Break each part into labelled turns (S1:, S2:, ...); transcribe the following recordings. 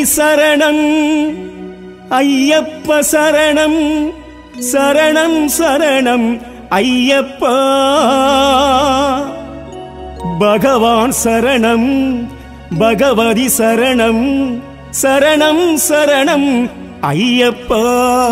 S1: சரணம் ஐயப்ப சரணம் சரணம் சரணம் ஐயப்பா பகவான் சரணம் பகவதி சரணம் சரணம் சரணம் ஐயப்பா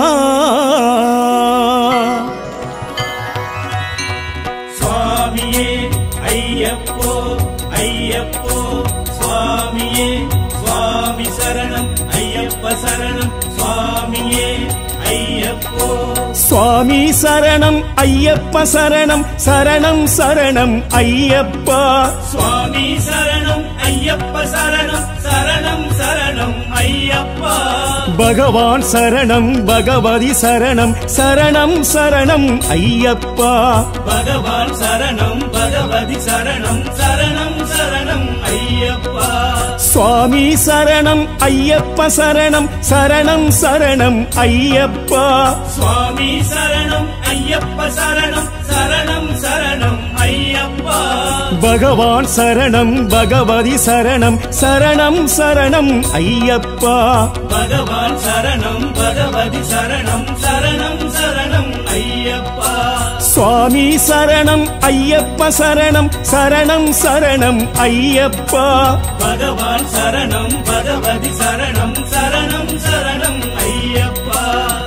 S2: சுவாமியே ஐயப்போ ஐயப்போ சுவாமியே சுவாமி சரணம் ஐயப்ப சரணம் சுவாமியே ஐயப்போ
S1: சுவாமி சரணம் ஐயப்ப சரணம் சரணம் சரணம் ஐயப்பா
S2: சுவாமி சரணம் ஐயப்ப சரணம் சரணம் சரணம் ஐயப்பா
S1: பகவான் சரணம் பகவதி சரணம் சரணம் சரணம் ஐயப்பா
S2: பகவான் சரணம் பகவதி சரணம் சரணம் சரணம் ஐயப்பா
S1: சுவாமி சரணம் ஐயப்ப சரணம் சரணம் சரணம் ஐயப்பா
S2: சுவாமி சரணம் ஐயப்ப சரணம் சரணம் சரணம் ஐயப்பா
S1: பகவான் சரணம் பகவதி சரணம் சரணம் சரணம் ஐயப்பா
S2: பகவான் சரணம் பகவதி சரணம் சரணம் சரணம் ஐயப்பா
S1: சுவாமி சரணம் ஐயப்ப சரணம் சரணம் சரணம் ஐயப்பா
S2: பகவான் சரணம் பகவதி சரணம் சரணம் சரணம் ஐயப்பா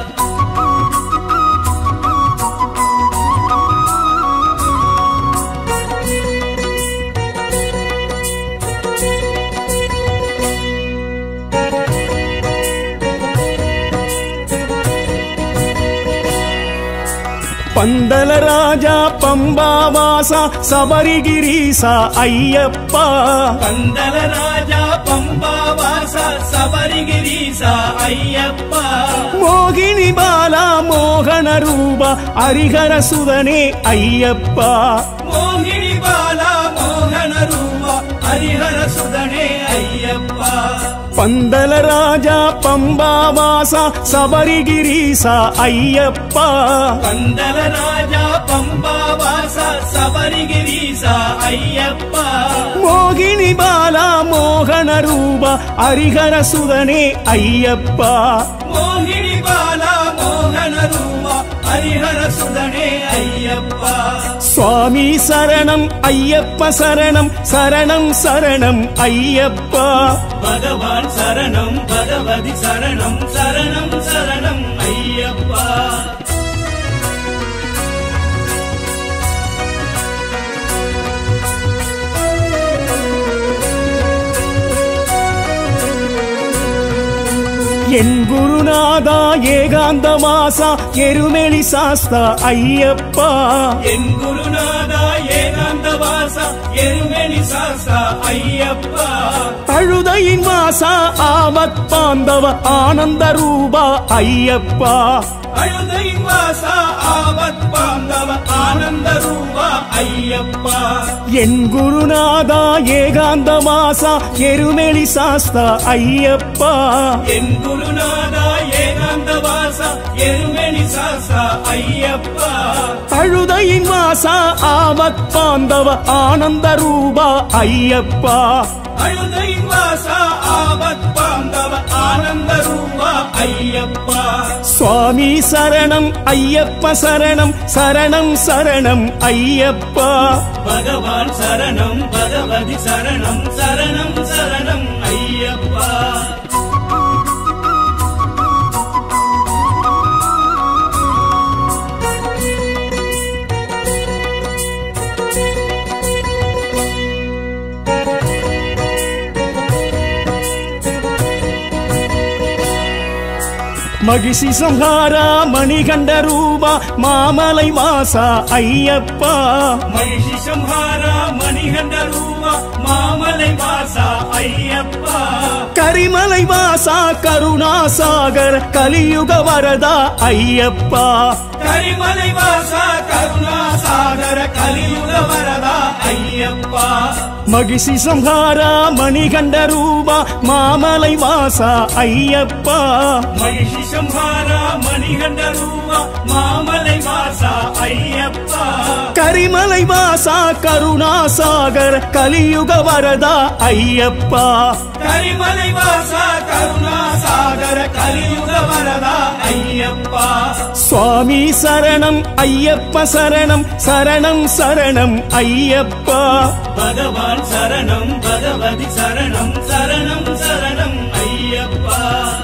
S1: பந்தல ராஜா பம்பாவாசா சபரிகிரீசா ஐயப்பா
S2: பந்தல ராஜா பம்பா வாசா சபரிகிரீசா ஐயப்பா
S1: மோகினி பாலா மோகன ரூபா ஹரிஹர சுதனே ஐயப்பா
S2: மோகினி பாலா மோகன ரூபா ஹரிஹர சுதனே ஐயப்பா
S1: பந்தல ராஜா பம்பாவாசா சபரிகிரீசா ஐயப்பா
S2: பந்தல ராஜா பம்பா வாசா சபரிகிரீசா ஐயப்பா
S1: மோகினி பாலா மோகன ரூபா ஹரிஹர சுதனே ஐயப்பா
S2: மோகினி பாலா மோகன ரூபா ஹரிஹர சுதனே ஐயப்பா
S1: சுவாமி சரணம் ஐயப்ப சரணம் சரணம் சரணம் ஐயப்பா
S2: பகவான் சரணம் பகவதி சரணம் சரணம் சரணம் ஐயப்பா
S1: என் குருநாதா ஏகாந்த மாசா எருமெளி சாஸ்தா ஐயப்பா
S2: என் குருநாதா ஏகாந்த வாசா எருமெனி சாஸ்தா ஐயப்பா
S1: அழுதையின் மாசா ஆபத் பாந்தவ ஆனந்த ரூபா ஐயப்பா
S2: அழுதை வாசா ஆபத் பாந்தவ ஆனந்த ரூபா ஐயப்பா
S1: என் குருநாதா ஏகாந்த மாசா எருமெளி சாஸ்தா ஐயப்பா
S2: என் குருநாதா ஏகாந்த வாசா எருமெனி சாஸ்தா ஐயப்பா
S1: அழுதையின் மாசா ஆபத் பாந்தவ ஆனந்த ரூபா ஐயப்பா
S2: அழுதை வாசா ஆபத் பாந்தவ ஆனந்த ரூபா ஐயப்பா
S1: சுவாமி சரணம் ஐயப்ப சரணம் சரணம் சரணம் ஐயப்பா
S2: பகவான் சரணம் பகவதி சரணம் சரணம் சரணம் ஐயப்பா
S1: மகிஷி சம்ஹாரா மணிகண்ட ரூபா மாமலை வாசா ஐயப்பா
S2: மகிஷி சம்ஹாரா மணிகண்ட ரூபா மாமலை வாசா ஐயப்பா
S1: கரிமலை வாசா கருணாசாகர் கலியுக வரதா ஐயப்பா
S2: கரிமலை வாசா கருணா சாகர கலியுக வரதா ஐயப்பா
S1: மகிஷி சம்ஹாரா மணிகண்ட ரூபா மாமலை வாசா ஐயப்பா
S2: மகிஷி சம்ஹாரா மணிகண்ட ரூபா மாமலை வாசா ஐயப்பா
S1: கரிமலை வாசா கருணாசாகர் கலியுக வரதா ஐயப்பா
S2: கரிமலை வாசா கருணா சாகர கலியுக வரதா ஐயப்பா
S1: சுவாமி சரணம் ஐயப்ப சரணம் சரணம் சரணம் ஐயப்பா
S2: பகவான் சரணம் பகவதி சரணம் சரணம் சரணம் ஐயப்பா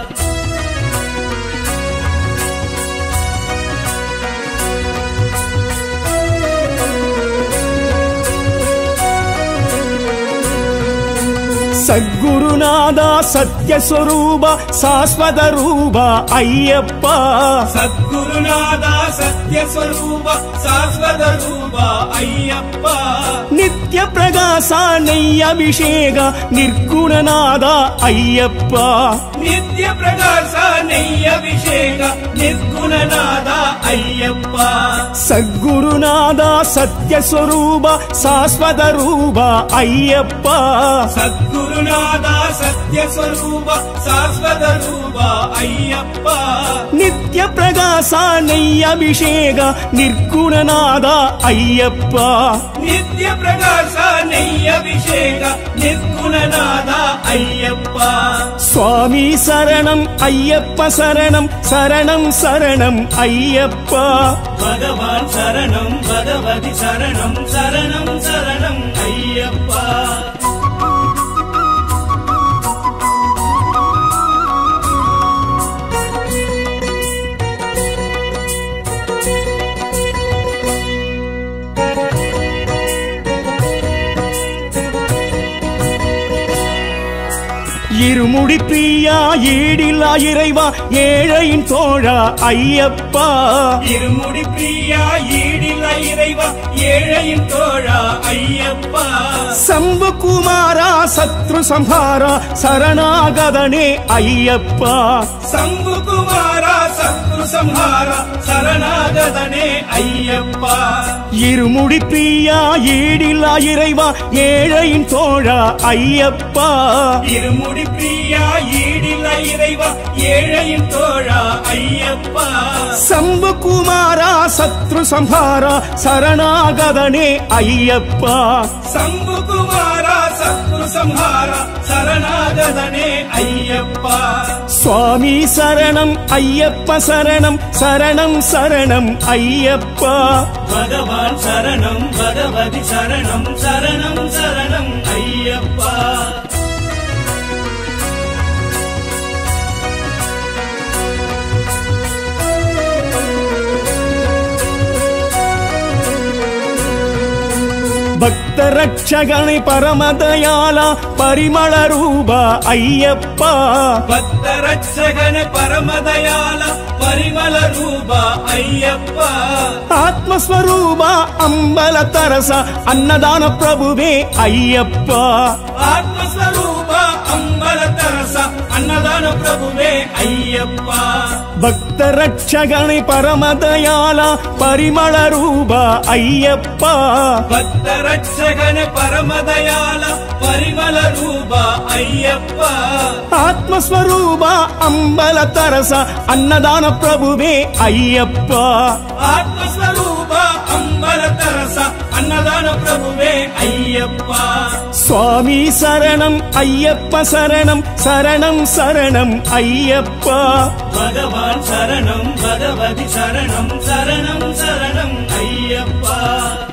S1: சத்குருநாதா சத்யஸ்வரூப சாஸ்வத ரூப ஐயப்பா
S2: சத்குருநாதா சத்யஸ்வரூப சாஸ்வத ரூப ஐயப்பா
S1: நித்ய பிரகாச நெய் அபிஷேக நிர்குணநாத ஐயப்பா
S2: நித்ய பிரகாச நெய் அபிஷேக நிர்குணநாத ஐயப்பா
S1: சத்குருநாதா சத்யஸ்வரூப சாஸ்வத ரூப ஐயப்பா
S2: சத்குருநாதா சத்யஸ்வரூப சாஸ்வத ரூப ஐயப்பா
S1: நித்ய பிரகாச நெய் அபிஷேக நிர்குணநாத ஐயப்பா
S2: நித்ய பிரகாச நெய் அபிஷேக நிர்குணநாத ஐயப்பா
S1: சுவாமி சரணம் ஐயப்ப சரணம் சரணம் சரணம் ஐயப்பா
S2: பகவான் சரணம் பகவதி சரணம் சரணம் சரணம் ஐயப்பா
S1: இருமுடி பிரியா ஈடில்லா இறைவா ஏழையின் தோழா ஐயப்பா
S2: இருமுடி பிரியா ஈடில்ல இறைவா ஏழையின் தோழா ஐயப்பா
S1: சம்பு குமாரா சத்ரு சம்ஹாரா சரணாகதனே ஐயப்பா
S2: சம்பு குமாரா சத்ரு சம்ஹாரா சரணாகதனே ஐயப்பா
S1: இருமுடி பிரியா ஈடில்லா இறைவா ஏழையின் தோழா ஐயப்பா
S2: இருமுடி பிரியா ஈடில்ல இறைவா ஏழையின் தோழா ஐயப்பா
S1: சம்பு குமாரா சத்ரு சம்ஹாரா சரணாகதனே ஐயப்பா
S2: சம்பு குமாரா சத்ரு சம்ஹாரா சரணாகதனே ஐயப்பா
S1: சுவாமி சரணம் ஐயப்ப சரணம் சரணம் சரணம் ஐயப்பா
S2: பகவான் சரணம் பகவதி சரணம் சரணம் சரணம் ஐயப்பா
S1: பக்த ரட்சகனை பரமதயாலா பரிமள ரூபா ஐயப்பா
S2: பக்த ரட்சகன பரமதயால பரிமள ரூபா ஐயப்பா
S1: ஆத்மஸ்வரூபா அம்பல தரச அன்னதான பிரபுவே ஐயப்பா
S2: ஆத்மஸ்வரூபா அம்பல தரச அன்னதான பிரபுவே ஐயப்பா
S1: பக்த ரட்சகனை பரமதயாலா பரிமள ரூபா ஐயப்பா
S2: பக்த ரட்சகன பரமதயால பரிமள ரூபா ஐயப்பா
S1: ஆத்மஸ்வரூபா அம்பல தரச அன்னதான பிரபுவே ஐயப்பா
S2: ஆத்மஸ்வரூபா அம்பல தரச அன்னதான பிரபுவே ஐயப்பா
S1: சுவாமி சரணம் ஐயப்ப சரணம் சரணம் சரணம் ஐயப்பா
S2: பகவான் சரணம் பகவதி சரணம் சரணம் சரணம் ஐயப்பா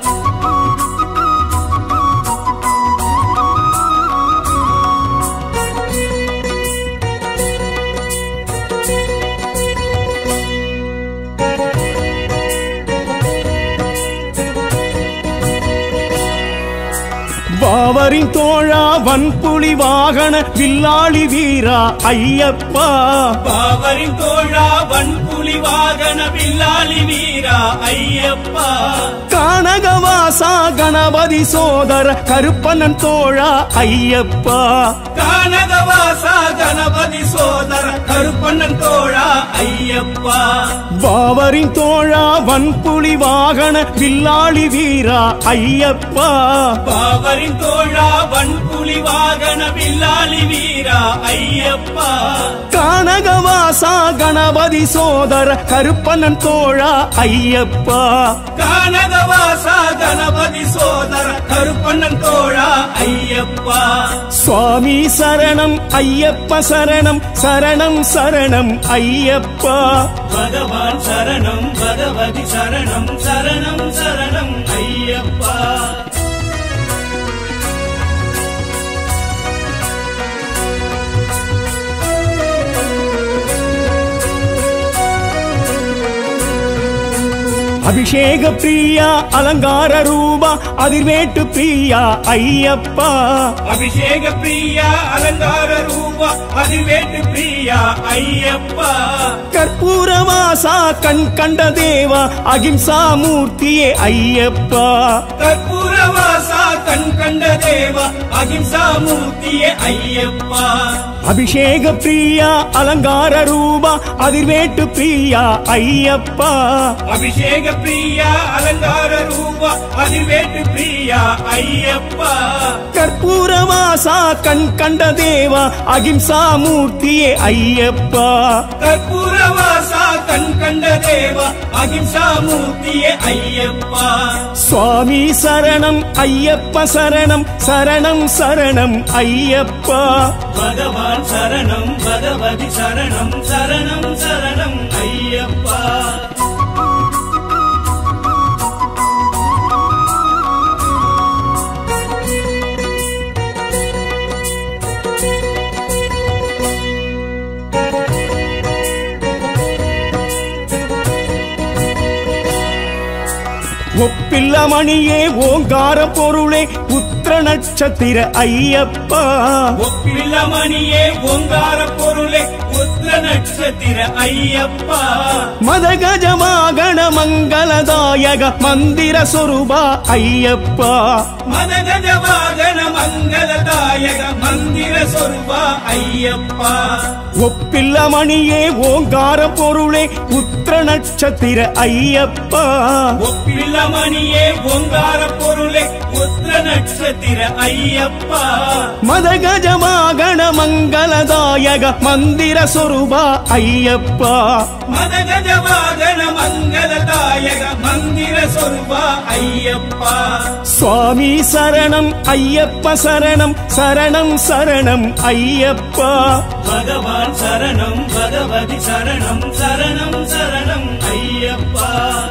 S1: பாவரின் தோழா வன்புலி வாகன வில்லாளி வீரா ஐயப்பா
S2: பாவரின் தோழா வன்புலி வாகன வில்லாளி வீரா ஐயப்பா
S1: கானகவாசா கணபதி சோதர கருப்பண்ணன் தோழா ஐயப்பா
S2: கானகவாசா கணபதி சோதர கருப்பண்ணன் தோழா ஐயப்பா
S1: பாவரின் தோழா வன்புலி வாகன வில்லாளி வீரா ஐயப்பா
S2: பாவரின் தோழா வன்புலி வாகன வில்லாளி வீரா ஐயப்பா
S1: கானகவாசா கணபதி சோதர சோதர கருப்பண்ணன் தோழா ஐயப்பா
S2: கானகவாசா கணபதி சோதர கருப்பண்ணன் தோழா ஐயப்பா
S1: சுவாமி சரணம் ஐயப்ப சரணம் சரணம் சரணம் ஐயப்பா
S2: பகவான் சரணம் பகவதி சரணம் சரணம் சரணம் ஐயப்பா
S1: அபிஷேக பிரியா அலங்கார ரூபா அதிர்வேட்டு பிரியா ஐயப்பா
S2: அபிஷேக பிரியா அலங்கார ரூபா அதிவேட்டு பிரியா ஐயப்பா
S1: கற்பூரவாசா கண் கண்ட தேவா அகிம்சா மூர்த்தியே ஐயப்பா
S2: கற்பூரவாசா கண் கண்ட தேவா அகிம்சா மூர்த்தியே ஐயப்பா
S1: அபிஷேக பிரியா அலங்கார ரூபா அதிர்வேட்டு பிரியா ஐயப்பா
S2: அபிஷேக பிரியா அலங்கார ரூபா அதிவேட்டு பிரியா ஐயப்பா
S1: கற்பூரவாசா கண் கண்ட தேவா அகிம்சா மூர்த்தியே ஐயப்பா
S2: கற்பூரவாசா கண் கண்ட தேவா அகிம்சா மூர்த்தியே ஐயப்பா
S1: சுவாமி சரணம் ஐயப்ப சரணம் சரணம் சரணம் ஐயப்பா
S2: பகவான் சரணம் பகவதி சரணம் சரணம் சரணம் ஐயப்பா
S1: ஒப்பில்ல மணியே ஓங்கார பொருளே புத்திர நட்சத்திர ஐயப்பா
S2: ஒப்பில்லமணியே ஓங்கார பொருளே உத்திர நட்சத்திர ஐயப்பா
S1: மதகஜமாகண மங்களதாயக மந்திர சொருபா ஐயப்பா
S2: மதகஜ வாகன மங்களதாயக மந்திர சொருபா ஐயப்பா
S1: ஒப்பில்ல மணியே ஓங்கார பொருளே புத்திர நட்சத்திர ஐயப்பா
S2: ஒப்பில்லமணியே ஓங்கார பொருளே உத்திர நட்சத்திர ஐயப்பா
S1: மதகஜமாகண மங்களதாயக மந்திர சொருபா ஐயப்பா
S2: மதகஜ வாகன மங்களதாயக மந்திர சொருபா ஐயப்பா
S1: சுவாமி சரணம் ஐயப்ப சரணம் சரணம் சரணம் ஐயப்பா
S2: பகவான் சரணம் பகவதி சரணம் சரணம் சரணம் ஐயப்பா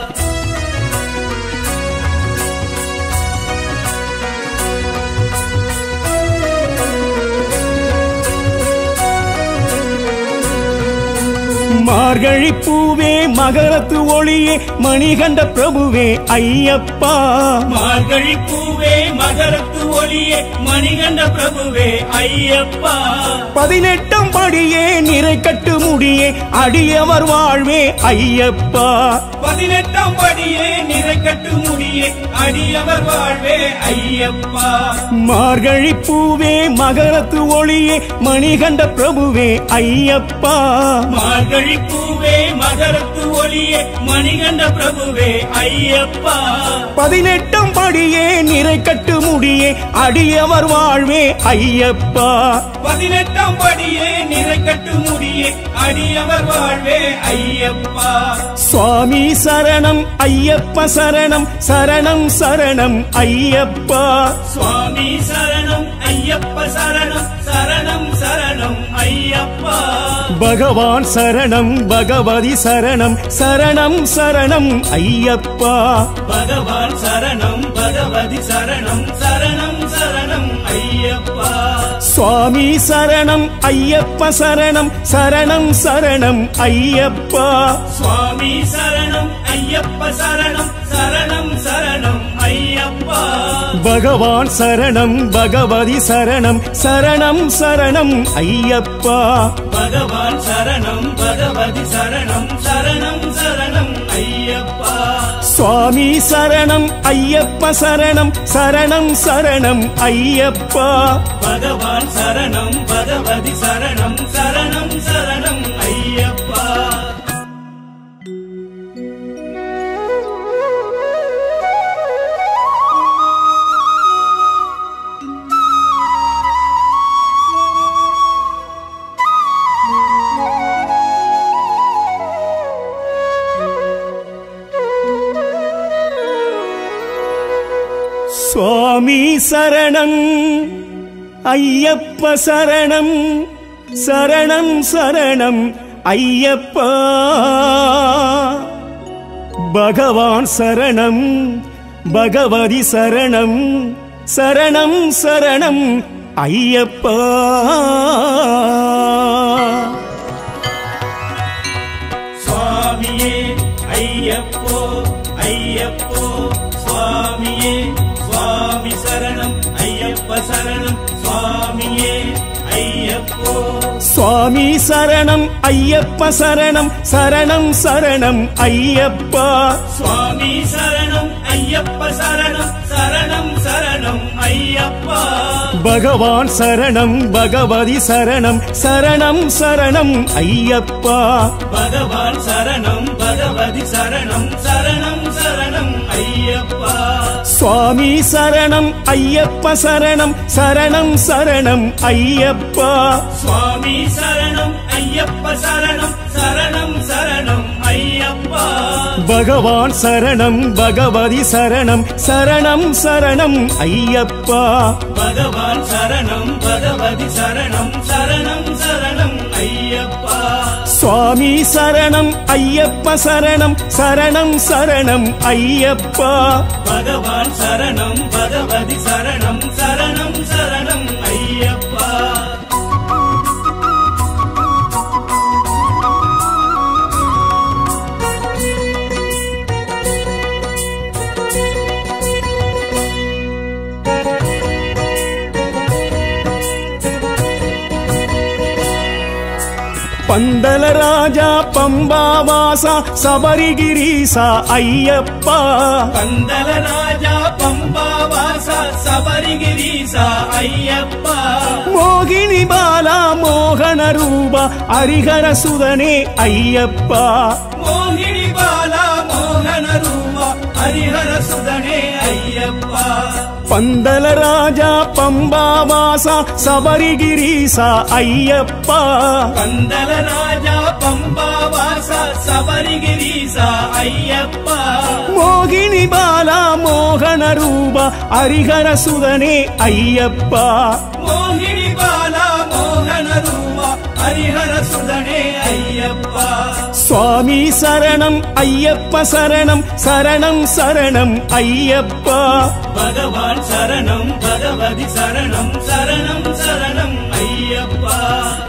S1: மார்கழி பூவே மகரத்து ஒளியே மணிகண்ட பிரபுவே ஐயப்பா
S2: மார்கழி பூவே மகரத்து ஒளியே மணிகண்ட பிரபுவே ஐயப்பா
S1: பதினெட்டாம் படியே நிறை கட்டு முடியே அடியவர் வாழ்வே ஐயப்பா
S2: பதினெட்டாம் படியே நிறை கட்டு முடியே அடியவர் வாழ்வே ஐயப்பா
S1: மார்கழி பூவே மகரத்து ஒளியே மணிகண்ட பிரபுவே ஐயப்பா
S2: மார்கழி பூவே மகரத்து ஒளியே மணிகண்ட பிரபுவே ஐயப்பா
S1: பதினெட்டாம் படியே நிறை கட்டு முடியே அடியவர் வாழ்வே ஐயப்பா
S2: பதினெட்டாம் படியே நிறை கட்டு முடியே அடியவர் வாழ்வே ஐயப்பா
S1: சுவாமி சரணம் ஐயப்ப சரணம் சரணம் சரணம் ஐயப்பா
S2: சுவாமி சரணம் ஐயப்ப சரணம் சரணம் சரணம் ஐயப்பா
S1: பகவான் சரணம் பகவதி சரணம் சரணம் சரணம் ஐயப்பா
S2: பகவான் சரணம் பகவதி சரணம் சரணம் சரணம் ஐயப்பா
S1: சுவாமி சரணம் ஐயப்ப சரணம் சரணம் சரணம் ஐயப்பா
S2: சுவாமி சரணம் ஐயப்ப சரணம் சரணம் சரணம் ஐயப்பா
S1: பகவான் சரணம் பகவதி சரணம் சரணம் சரணம் ஐயப்பா
S2: பகவான் சரணம் பகவதி சரணம் சரணம் சரணம் ஐயப்பா
S1: சுவாமி சரணம் ஐயப்ப சரணம் சரணம் சரணம் ஐயப்பா
S2: பகவான் சரணம் பகவதி சரணம் சரணம் சரணம் ஐயப்பா
S1: சுவாமி சரணம் ஐயப்ப சரணம் சரணம் சரணம் ஐயப்பா பகவான் சரணம் பகவதி சரணம் சரணம் சரணம் ஐயப்பா
S2: சுவாமியே ஐயப்போ ஐயப்போ சுவாமியே சுவாமி சரணம் ஐயப்ப சரணம் சுவாமியே ஐயப்போ
S1: சுவாமி சரணம் ஐயப்ப சரணம் சரணம் சரணம் ஐயப்பா
S2: சுவாமி சரணம் ஐயப்ப சரணம் சரணம் சரணம் ஐயப்பா
S1: பகவான் சரணம் பகவதி சரணம் சரணம் சரணம் ஐயப்பா
S2: பகவான் சரணம் பகவதி சரணம் சரணம் சரணம் ஐயப்பா
S1: சுவாமி சரணம் ஐயப்ப சரணம் சரணம் சரணம் ஐயப்பா
S2: சுவாமி சரணம் ஐயப்ப சரணம் சரணம் சரணம் ஐயப்பா
S1: பகவான் சரணம் பகவதி சரணம் சரணம் சரணம் ஐயப்பா
S2: பகவான் சரணம் பகவதி சரணம் சரணம் சரணம் ஐயப்பா
S1: சுவாமி சரணம் ஐயப்ப சரணம் சரணம் சரணம் ஐயப்பா
S2: பகவான் சரணம் பகவதி சரணம் சரணம் சரணம் ஐயப்பா
S1: பந்தல ராஜா பம்பாவாசா சபரிகிரீசா ஐயப்பா
S2: பந்தல ராஜா பம்பாவாசா சபரிகிரீசா ஐயப்பா
S1: மோகினி பாலா மோகன ரூபா ஹரிஹர சுதனே ஐயப்பா
S2: மோகினி பாலா மோகன ரூபா ஹரிஹர சுதனே ஐயப்பா
S1: பந்தல ராஜா பம்பாவாசா சபரிகிரீசா ஐயப்பா
S2: பந்தல ராஜா பம்பாவாசா சபரிகிரீசா ஐயப்பா
S1: மோகினி பாலா மோகன ரூபா ஹரிஹர சுதனே ஐயப்பா
S2: மோகினி பாலா மோகன ரூபா ஹரிஹர சுதனே ஐயப்பா
S1: சுவாமி சரணம் ஐயப்ப சரணம் சரணம் சரணம் ஐயப்பா
S2: பகவான் சரணம் பகவதி சரணம் சரணம் சரணம் ஐயப்பா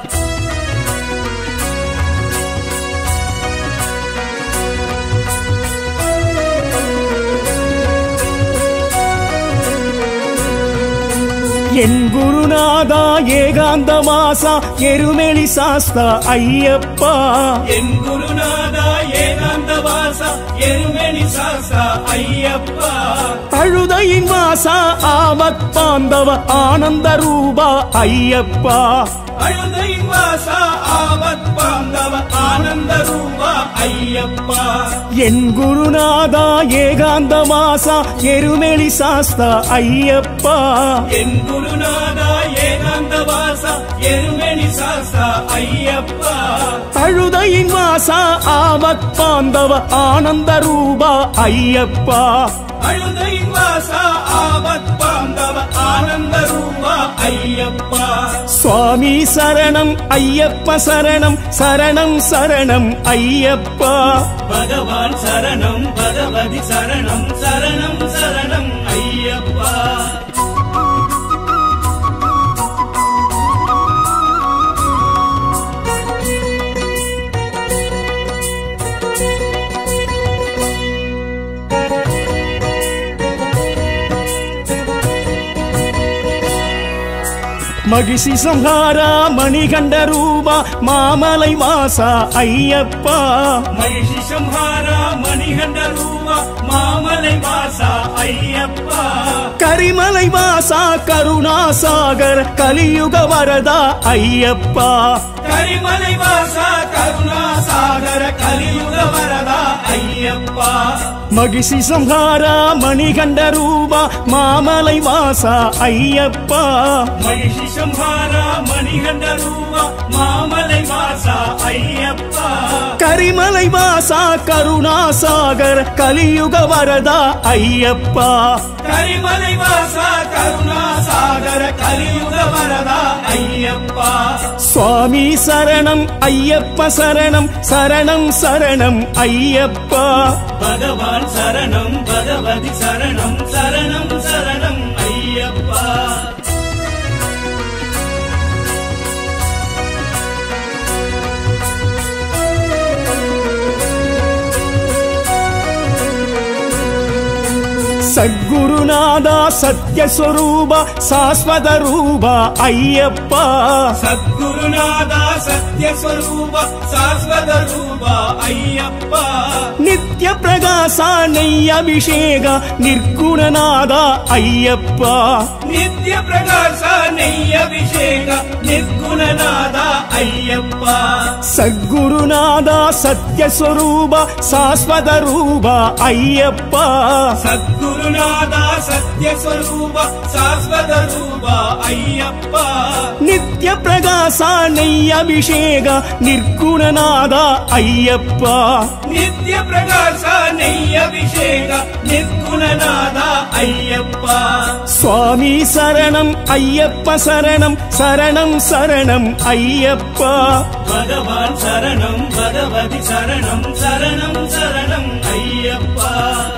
S1: என் குருநாதா ஏகாந்த வாசா எருமெளி சாஸ்தா ஐயப்பா
S2: என் குருநாதா ஏகாந்த வாசா எருமெனி சாசா ஐயப்பா
S1: அழுதையின் வாசா ஆபத் பாந்தவ ஆனந்த ரூபா ஐயப்பா
S2: அழுதை வாசா ஆபத் பாந்தவ ஆனந்த ரூபா ஐயப்பா
S1: என் குருநாதா ஏகாந்த வாசா எருமெளி சாஸ்தா ஐயப்பா
S2: என் குருநாதா ஏகாந்த வாசா எருமெனி சாசா ஐயப்பா
S1: அழுதையின் வாசா ஆபத் பாந்தவ ஆனந்த ரூபா ஐயப்பா
S2: அழுதை வாசா ஆபத் பாந்தவ ஆனந்த ரூபா ஐயப்பா
S1: சுவாமி சரணம் ஐயப்ப சரணம் சரணம் சரணம் ஐயப்பா
S2: பகவான் சரணம் பகவதி சரணம் சரணம் சரணம் ஐயப்பா
S1: மகிஷி சம்ஹாரா மணிகண்ட ரூபா மாமலை வாசா ஐயப்பா
S2: மகிஷி சம்ஹாரா மணிகண்ட ரூபா மாமலை வாசா ஐயப்பா
S1: கரிமலை வாசா கருணாசாகர் கலியுக வரதா ஐயப்பா
S2: கரிமலை வாசா கருணா சாகர கலியுக வரதா ஐயப்பா
S1: மகிஷி சம்ஹாரா மணிகண்ட ரூபா மாமலை வாசா ஐயப்பா
S2: மகிஷி சம்ஹாரா மணிகண்ட ரூபா மாமலை வாசா ஐயப்பா
S1: கரிமலை வாசா கருணாசாகர் கலியுக வரதா ஐயப்பா
S2: கரிமலை வாசா கருணா சாகர கலியுக வரதா ஐயப்பா
S1: சுவாமி சரணம் ஐயப்ப சரணம் சரணம் சரணம் ஐயப்பா
S2: பகவான் சரணம் பகவதி சரணம் சரணம் சரணம் ஐயப்பா
S1: சத்குருநாதா சத்யஸ்வரூப சாஸ்வத ரூபா ஐயப்பா
S2: சத்குருநாதா சத்யஸ்வரூப சாஸ்வத ரூபா ஐயப்பா
S1: நித்ய பிரகாசா நெய் அபிஷேக நிர்குணநாதா ஐயப்பா
S2: நித்ய பிரகாச நெய் அபிஷேக நிர்குணநாதா ஐயப்பா
S1: சத்குருநாதா சத்யஸ்வரூப சாஸ்வத ரூபா ஐயப்பா
S2: சத்குருநாதா சத்யஸ்வரூப சாஸ்வத ரூபா ஐயப்பா
S1: நித்ய பிரகாசா நெய் அபிஷேக நிர்குணநாதா ஐயப்பா
S2: நித்ய பிரகாச நெய் அபிஷேக நிர்குணநாதா ஐயப்பா
S1: சுவாமி சரணம் ஐயப்ப சரணம் சரணம் சரணம் ஐயப்பா
S2: பகவான் சரணம் பகவதி சரணம் சரணம் சரணம் ஐயப்பா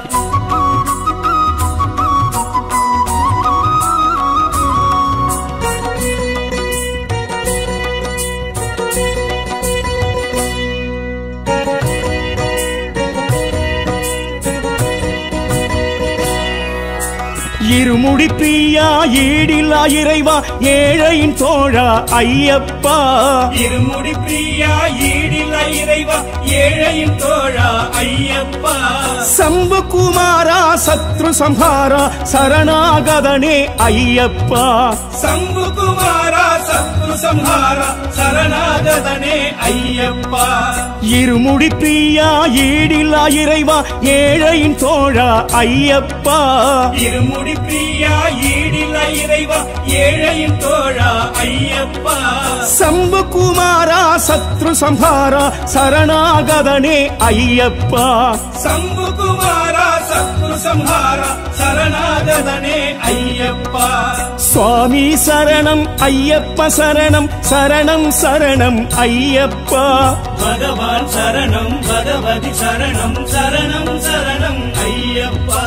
S1: இருமுடி பிரியா ஈடில்லா இறைவா ஏழையின் தோழா ஐயப்பா
S2: இருமுடி பிரியா ஈடில்ல இறைவா ஏழையின் தோழா ஐயப்பா
S1: சம்பு குமாரா சத்ரு சம்ஹாரா சரணாகதனே ஐயப்பா
S2: சம்பு குமாரா சத்ரு சம்ஹாரா சரணாகதனே ஐயப்பா
S1: இருமுடி பிரியா ஈடில்லா இறைவா ஏழையின் தோழா ஐயப்பா
S2: இருமுடி பிரியா ஈடில்ல இறைவா ஏழையின் தோழா ஐயப்பா
S1: சம்பு குமாரா சத்ரு சம்ஹாரா சரணாகதனே ஐயப்பா
S2: சம்பு குமாரா சத்ரு சம்ஹாரா சரணாகதனே ஐயப்பா
S1: சுவாமி சரணம் ஐயப்ப சரணம் சரணம் சரணம் ஐயப்பா
S2: பகவான் சரணம் பகவதி சரணம் சரணம் சரணம் ஐயப்பா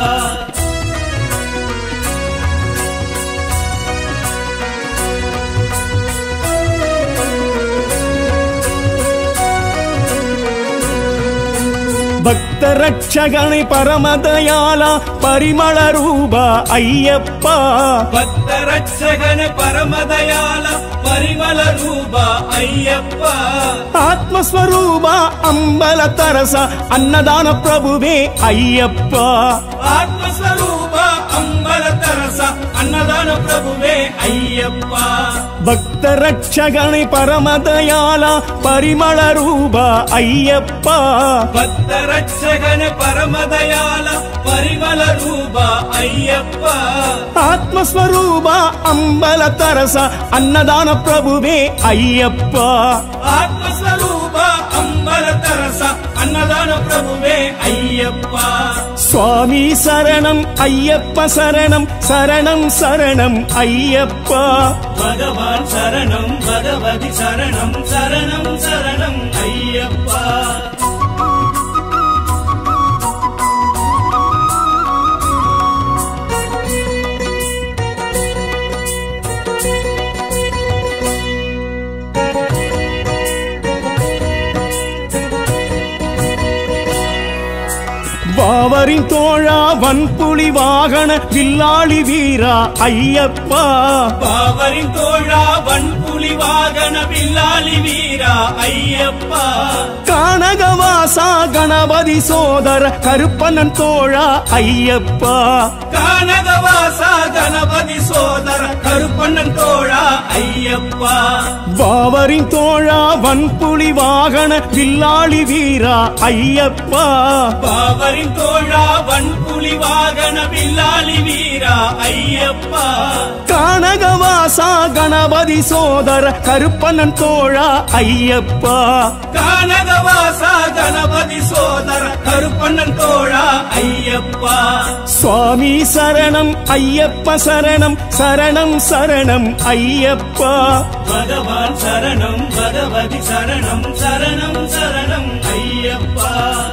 S1: பக்த ரட்சகனை பரமதயாலா பரிமள ரூபா ஐயப்பா
S2: பக்த ரட்சகன பரமதயால பரிமள ரூபா ஐயப்பா
S1: ஆத்மஸ்வரூபா அம்பல தரச அன்னதான பிரபுவே ஐயப்பா
S2: ஆத்மஸ்வரூபா அம்பல தரச அன்னதான பிரபுவே ஐயப்பா
S1: பக்த ரட்சகனை பரமதயாலா பரிமள ரூபா ஐயப்பா
S2: பக்த ரட்சகன பரமதயால பரிமள ரூபா ஐயப்பா
S1: ஆத்மஸ்வரூபா அம்பல தரச அன்னதான பிரபுவே ஐயப்பா
S2: ஆத்மஸ்வரூபா அம்பல தரச அன்னதான பிரபுவே ஐயப்பா
S1: சுவாமி சரணம் ஐயப்ப சரணம் சரணம் சரணம் ஐயப்பா
S2: பகவான் சரணம் பகவதி சரணம் சரணம் சரணம் ஐயப்பா
S1: வாவரின் தோழா வன்புலி வாகன வில்லாளி வீரா ஐயப்பா
S2: பாவரின் தோழா வன்புலி வாகன வில்லாளி வீரா ஐயப்பா
S1: கானகவாசா கணபதி சோதர கருப்பண்ணன் தோழா ஐயப்பா
S2: கானகவாசா கணபதி சோதர கருப்பண்ணன் தோழா ஐயப்பா
S1: வாவரின் தோழா வன்புலி வாகன வில்லாளி வீரா ஐயப்பா
S2: பாவரின் தோழா வில்லாளி வீரா ஐயப்பா
S1: கானகவாசா கணபதி சோதர கருப்பண்ணன் தோழா ஐயப்பா
S2: கானகவாசா கணபதி சோதர கருப்பண்ணன் தோழா ஐயப்பா
S1: சுவாமி சரணம் ஐயப்ப சரணம் சரணம் சரணம் ஐயப்பா
S2: பகவான் சரணம் பகவதி சரணம் சரணம் சரணம் ஐயப்பா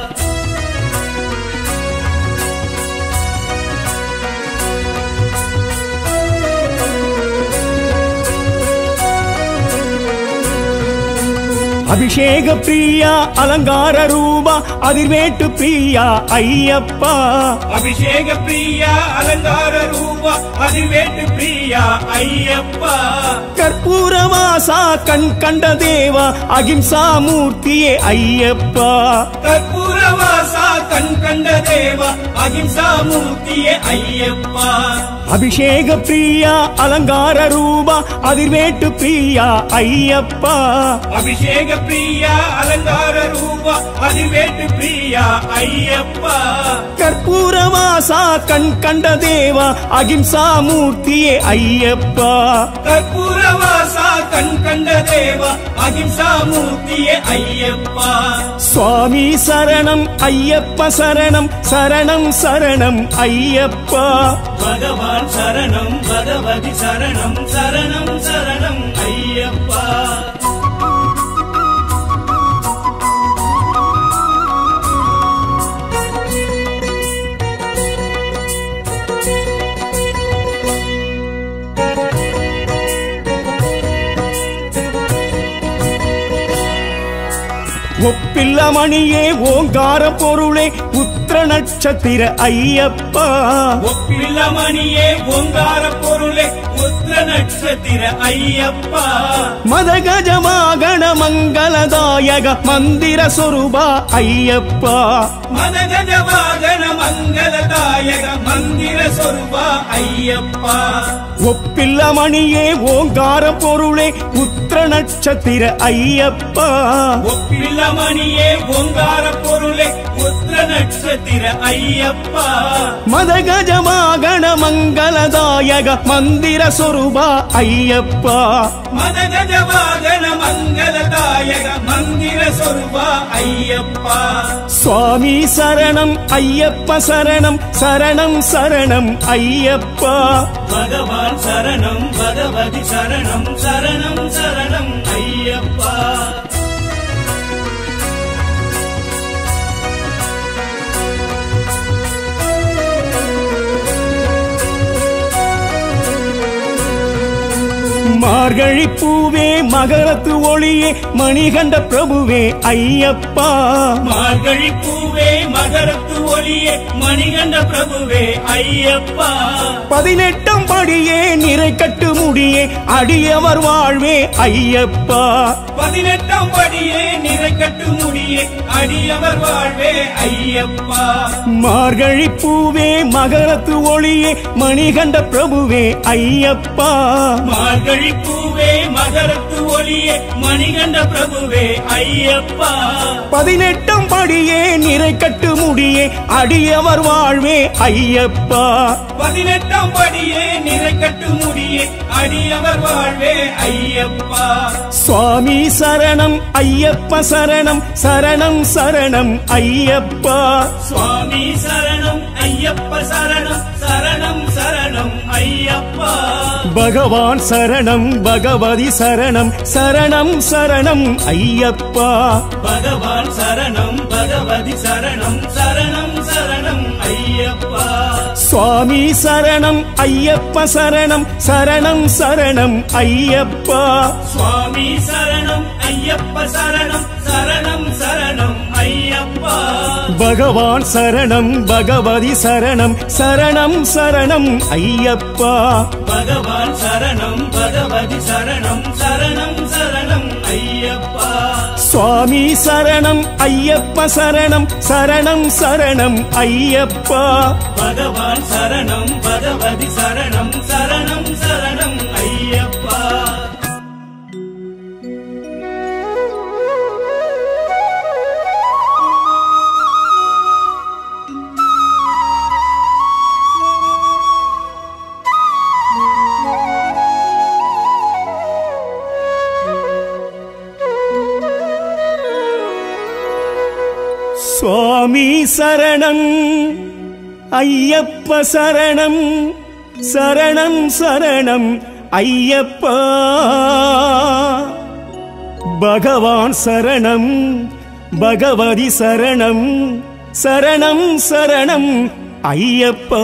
S1: அபிஷேக பிரியா அலங்கார ரூபா அதிர்வேட்டு பிரியா ஐயப்பா
S2: அபிஷேக பிரியா அலங்கார ரூபா அதிவேட்டு பிரியா ஐயப்பா
S1: கற்பூரவாசா கண் கண்ட தேவா அகிம்சா மூர்த்தியே ஐயப்பா
S2: கற்பூரவாசா கண் கண்ட தேவா அகிம்சா மூர்த்தியே ஐயப்பா
S1: அபிஷேக பிரியா அலங்கார ரூபா அதிர்வேட்டு பிரியா ஐயப்பா
S2: அபிஷேக பிரியா அலங்கார ரூபா அதிவேட்டு பிரியா ஐயப்பா
S1: கற்பூரவாசா கண் கண்ட தேவா அகிம்சா மூர்த்தியே ஐயப்பா
S2: கற்பூரவாசா கண் கண்ட தேவா அகிம்சா மூர்த்தியே ஐயப்பா
S1: சுவாமி சரணம் ஐயப்ப சரணம் சரணம் சரணம் ஐயப்பா
S2: பகவான் சரணம் பகவதி சரணம் சரணம் சரணம் ஐயப்பா
S1: ஒப்பில்ல மணியே ஓங்கார பொருளே புத்திர நட்சத்திர ஐயப்பா
S2: ஒப்பில்ல மணியே ஓங்கார பொருளே உத்திர நட்சத்திர ஐயப்பா
S1: மதகஜமாகண மங்களதாயக மந்திர சொரூபா ஐயப்பா
S2: மதகஜ வாகன மங்களதாயக மந்திர சொருபா ஐயப்பா
S1: ஒப்பில்ல மணியே ஓங்கார பொருளே புத்திர நட்சத்திர ஐயப்பா
S2: ஒப்பில்ல மணியே ஓங்கார பொருளே உத்திர நட்சத்திர ஐயப்பா
S1: மதகஜமாகண மங்களதாயக மந்திர சொரூபா ஐயப்பா
S2: மதகஜ வாகன மங்களதாயக மந்திர சொருபா ஐயப்பா
S1: சுவாமி சரணம் ஐயப்ப சரணம் சரணம் சரணம் ஐயப்பா
S2: பகவான் சரணம் பகவதி சரணம் சரணம் சரணம் ஐயப்பா
S1: மார்கழி பூவே மகரத்து ஒளியே மணிகண்ட பிரபுவே ஐயப்பா
S2: மார்கழி பூவே மகரத்து ஒளியே மணிகண்ட பிரபுவே ஐயப்பா
S1: பதினெட்டாம் படியே நிறை கட்டு முடியே அடியவர் வாழ்வே ஐயப்பா
S2: பதினெட்டாம் படியே நிறை கட்டு முடியே அடியவர் வாழ்வே ஐயப்பா
S1: மார்கழி பூவே மகரத்து ஒளியே மணிகண்ட பிரபுவே ஐயப்பா
S2: மார்கழி பூவே மகரத்து ஒளியே மணிகண்ட பிரபுவே ஐயப்பா
S1: பதினெட்டாம் படியே நிறை கட்டு முடியே அடியவர் வாழ்வே ஐயப்பா
S2: பதினெட்டாம் படியே நிறை கட்டு முடியே அடியவர் வாழ்வே ஐயப்பா
S1: சுவாமி சரணம் ஐயப்ப சரணம் சரணம் சரணம் ஐயப்பா
S2: சுவாமி சரணம் ஐயப்ப சரணம் சரணம் சரணம் ஐயப்பா
S1: பகவான் சரணம் பகவதி சரணம் சரணம் சரணம் ஐயப்பா
S2: பகவான் சரணம் பகவதி சரணம் சரணம் சரணம் ஐயப்பா
S1: சுவாமி சரணம் ஐயப்ப சரணம் சரணம் சரணம் ஐயப்பா
S2: சுவாமி சரணம் ஐயப்ப சரணம் சரணம் சரணம் ஐயப்பா
S1: பகவான் சரணம் பகவதி சரணம் சரணம் சரணம் ஐயப்பா
S2: பகவான் சரணம் பகவதி சரணம் சரணம் சரணம் ஐயப்பா
S1: சுவாமி சரணம் ஐயப்ப சரணம் சரணம் சரணம் ஐயப்பா
S2: பகவான் சரணம் பகவதி சரணம் சரணம் சரணம் ஐயப்பா
S1: சரணம் ஐயப்ப சரணம் சரணம் சரணம் ஐயப்பா பகவான் சரணம் பகவதி சரணம் சரணம் சரணம் ஐயப்பா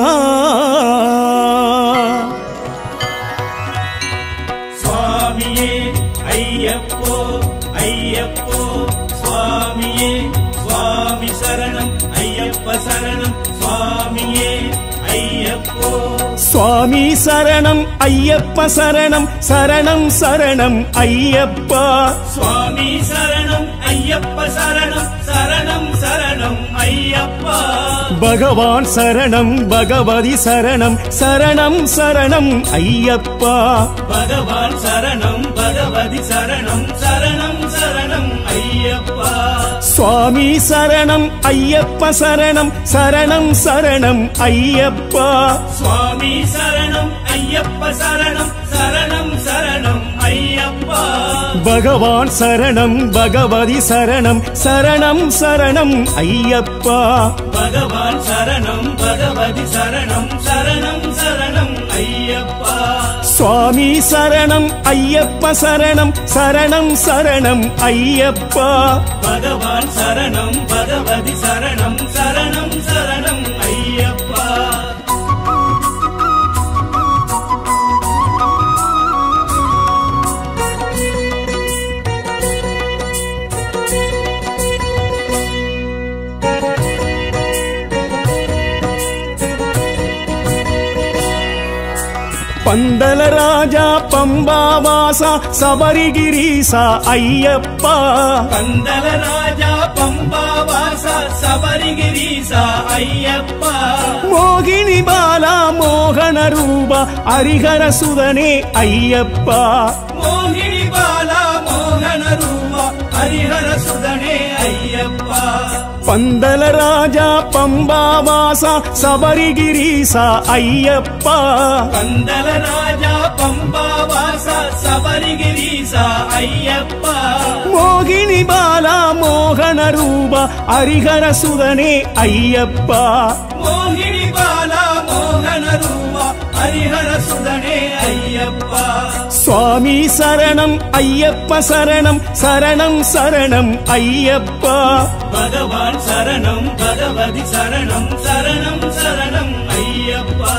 S2: சுவாமியே ஐயப்போ ஐயப்போ சுவாமியே சுவாமி சரணம் ஐயப்ப சரணம் சுவாமியே ஐயப்போ
S1: சுவாமி சரணம் ஐயப்ப சரணம் சரணம் சரணம் ஐயப்பா
S2: சுவாமி சரணம் ஐயப்ப சரணம் சரணம் சரணம் ஐயப்பா
S1: பகவான் சரணம் பகவதி சரணம் சரணம் சரணம் ஐயப்பா
S2: பகவான் சரணம் பகவதி சரணம் சரணம் சரணம் ஐயப்பா
S1: சுவாமி சரணம் ஐயப்ப சரணம் சரணம் சரணம் ஐயப்பா
S2: சுவாமி சரணம் ஐயப்ப சரணம் சரணம் சரணம் ஐயப்பா
S1: பகவான் சரணம் பகவதி சரணம் சரணம் சரணம் ஐயப்பா
S2: பகவான் சரணம் பகவதி சரணம் சரணம் சரணம் ஐயப்பா
S1: சுவாமி சரணம் ஐயப்ப சரணம் சரணம் சரணம் ஐயப்பா
S2: பகவான் சரணம் பகவதி சரணம் சரணம் சரணம் ஐயப்பா
S1: பந்தல ராஜா பம்பாவாசா சபரிகிரீசா ஐயப்பா
S2: கந்தல ராஜா பம்பாவாசா சபரிகிரீசா ஐயப்பா
S1: மோகினி பாலா மோகன ரூபா ஹரிஹர சுதனே ஐயப்பா
S2: மோகினி பாலா மோகன ரூபா ஹரிஹர சுதனே ஐயப்பா
S1: பந்தல ராஜா பம்பாவாசா சபரிகிரீசா ஐயப்பா
S2: கந்தல ராஜா பம்பாவாசா சபரிகிரீசா ஐயப்பா
S1: மோகினி பாலா மோகன ரூபா ஹரிஹர சுதனே ஐயப்பா
S2: மோகினி பாலா மோகன ரூபா ஹரிஹர சுதனே ஐயப்பா
S1: சுவாமி சரணம் ஐயப்ப சரணம் சரணம் சரணம் ஐயப்பா
S2: பகவான் சரணம் பகவதி சரணம் சரணம் சரணம் ஐயப்பா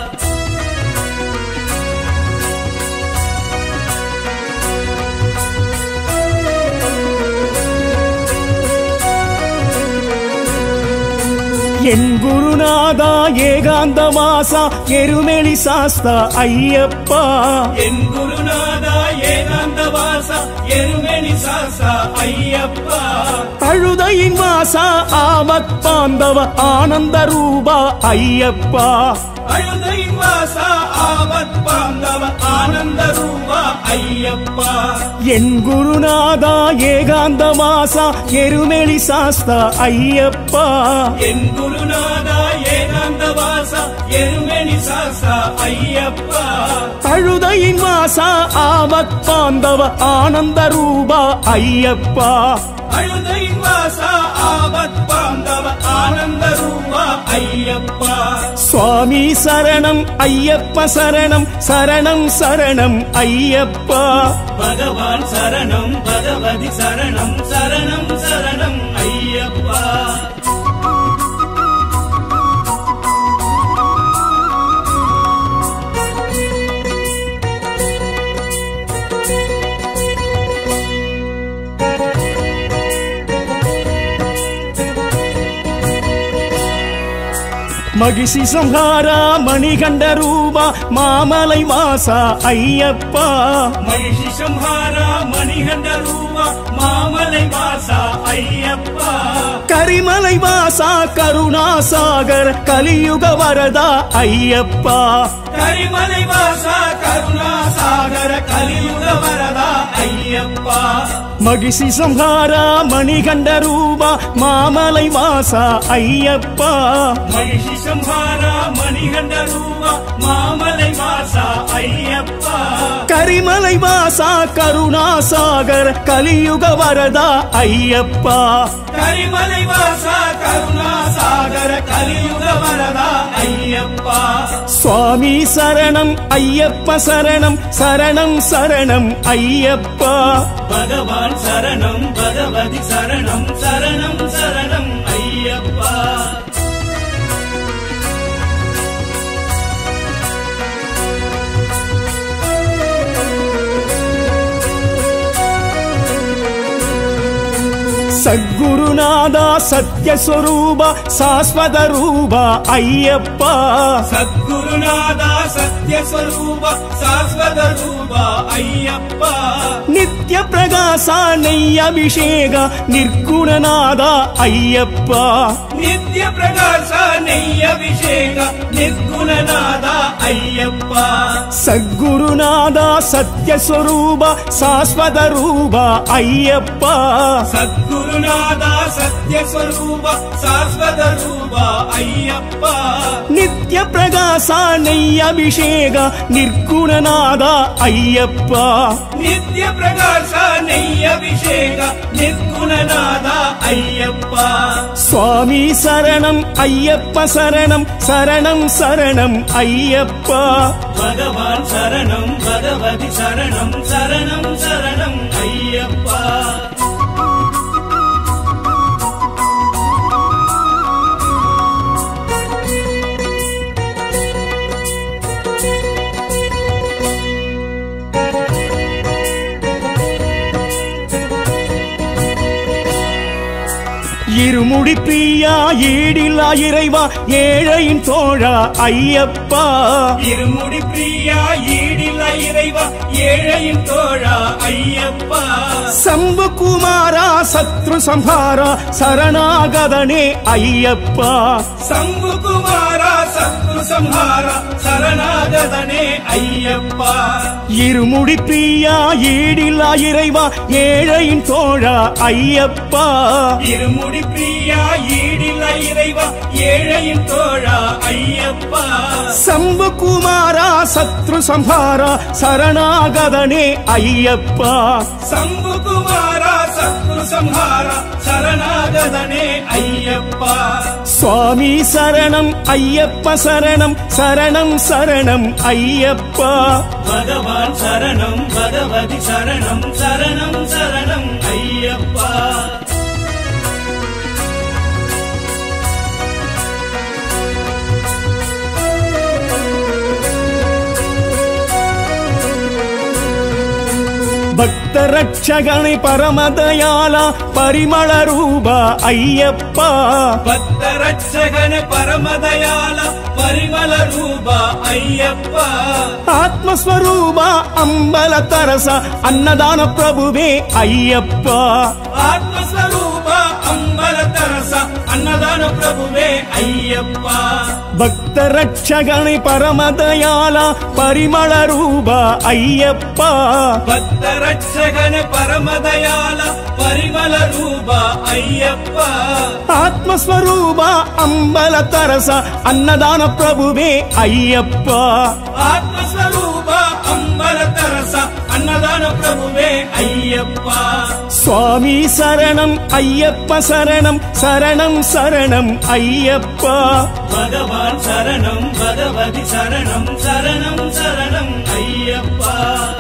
S1: என் குருநாதா ஏகாந்த வாசா எருமெளி சாஸ்தா ஐயப்பா
S2: என் குருநாதா ஏகாந்த வாசா எருமெனி சாசா ஐயப்பா
S1: அழுதையின் வாசா ஆபத் பாந்தவ ஆனந்த ரூபா ஐயப்பா
S2: அழுதையின் வாசா ஆபத் பாந்தவ ஆனந்த ரூபா ஐயப்பா
S1: என் குருநாதா ஏகாந்த வாசா எருமெளி சாஸ்தா ஐயப்பா
S2: என் குருநாதா ஏகாந்த வாசா எருமெனி சாசா ஐயப்பா
S1: அழுதையின் வாசா ஆபத் பாந்தவ ஆனந்த ரூபா ஐயப்பா
S2: அழுதையின் வாசா ஆபத் பாந்தவ ஆனந்த ரூபா ஐயப்பா
S1: சுவாமி சரணம் ஐயப்ப சரணம் சரணம் சரணம் ஐயப்பா
S2: பகவான் சரணம் பகவதி சரணம் சரணம் சரணம் ஐயப்பா
S1: மகிஷி சம்ஹாரா மணிகண்ட ரூபா மாமலை வாசா ஐயப்பா
S2: மகிஷி சம்ஹாரா மணிகண்ட ரூபா மாமலை வாசா ஐயப்பா
S1: கரிமலை வாசா கருணாசாகர் கலியுக வரதா ஐயப்பா
S2: கரிமலை வாசா கருணா சாகர கலியுக வரதா ஐயப்பா
S1: மகிஷி சம்ஹாரா மணிகண்ட ரூபா மாமலை வாசா ஐயப்பா
S2: மகிஷி சம்ஹாரா மணிகண்ட ரூபா மாமலை வாசா ஐயப்பா
S1: கரிமலை வாசா கருணாசாகர் கலியுக வரதா ஐயப்பா
S2: கரிமலை வாசா கருணாசாகர கலியுக வரதா ஐயப்பா
S1: சுவாமி சரணம் ஐயப்ப சரணம் சரணம் சரணம் ஐயப்பா
S2: பகவான் சரணம் பகவதி சரணம் சரணம் சரணம் ஐயப்பா
S1: சத்குருநாதா சத்யஸ்வரூப சாஸ்வத ரூப ஐயப்பா
S2: சத்குருநாதா சத்யஸ்வரூப சாஸ்வத ரூபா ஐயப்பா
S1: நித்ய பிரகாச நெய் அபிஷேக நிர்குணநாதா ஐயப்பா
S2: நித்ய பிரகாச நெய் அபிஷேக நிர்குணநாதா ஐயப்பா
S1: சத்குருநாதா சத்யஸ்வரூப சாஸ்வத ரூப ஐயப்பா
S2: சத்குருநாதா சத்யஸ்வரூப சாஸ்வத ரூபா ஐயப்பா
S1: நித்ய பிரகாச நெய் அபிஷேக நிர்குணநாதா ஐயப்பா
S2: நித்ய பிரகாச நெய் அபிஷேக நிர்குணநாதா ஐயப்பா
S1: சுவாமி சரணம் ஐயப்ப சரணம் சரணம் சரணம் ஐயப்பா
S2: பகவான் சரணம் பகவதி சரணம் சரணம் சரணம் ஐயப்பா
S1: இருமுடி பிரியா ஈடில்லா இறைவா ஏழையின் தோழா ஐயப்பா
S2: இருமுடி பிரியா ஈடில்ல இறைவா ஏழையின் தோழா ஐயப்பா
S1: சம்பு குமாரா சத்ரு சம்ஹாரா சரணாகதனே ஐயப்பா
S2: சம்பு குமாரா சத்ரு சம்ஹாரா சரணாகதனே ஐயப்பா
S1: இருமுடி பிரியா ஈடில்லா இறைவா ஏழையின் தோழா ஐயப்பா
S2: இருமுடி பிரியா ஈடில்ல இறைவா ஏழையின் தோழா ஐயப்பா
S1: சம்பு குமாரா சத்ரு சம்ஹாரா சரணாகதனே ஐயப்பா
S2: சம்பு குமாரா சத்ரு சம்ஹாரா சரணாகதனே ஐயப்பா
S1: சுவாமி சரணம் ஐயப்ப சரணம் சரணம் சரணம் ஐயப்பா
S2: பகவான் சரணம் பகவதி சரணம் சரணம் சரணம் ஐயப்பா
S1: பக்த ரட்சகனை பரமதயாலா பரிமள ரூபா ஐயப்பா
S2: பக்த ரட்சகன பரமதயால பரிமள ரூபா ஐயப்பா
S1: ஆத்மஸ்வரூபா அம்பல தரச அன்னதான பிரபுவே ஐயப்பா
S2: ஆத்மஸ்வரூபா அம்பல தரச அன்னதான பிரபுவே ஐயப்பா
S1: பக்த ரட்சகனை பரமதயாலா பரிமள ரூபா ஐயப்பா
S2: பக்த ரட்சகன பரமதயால பரிமள ரூபா ஐயப்பா
S1: ஆத்மஸ்வரூபா அம்பல தரச அன்னதான பிரபுவே ஐயப்பா
S2: ஆத்மஸ்வரூபா அம்பல தரச அன்னதான பிரபுவே ஐயப்பா
S1: சுவாமி சரணம் ஐயப்ப சரணம் சரணம் சரணம் ஐயப்பா
S2: பகவான் சரணம் பகவதி சரணம் சரணம் சரணம் ஐயப்பா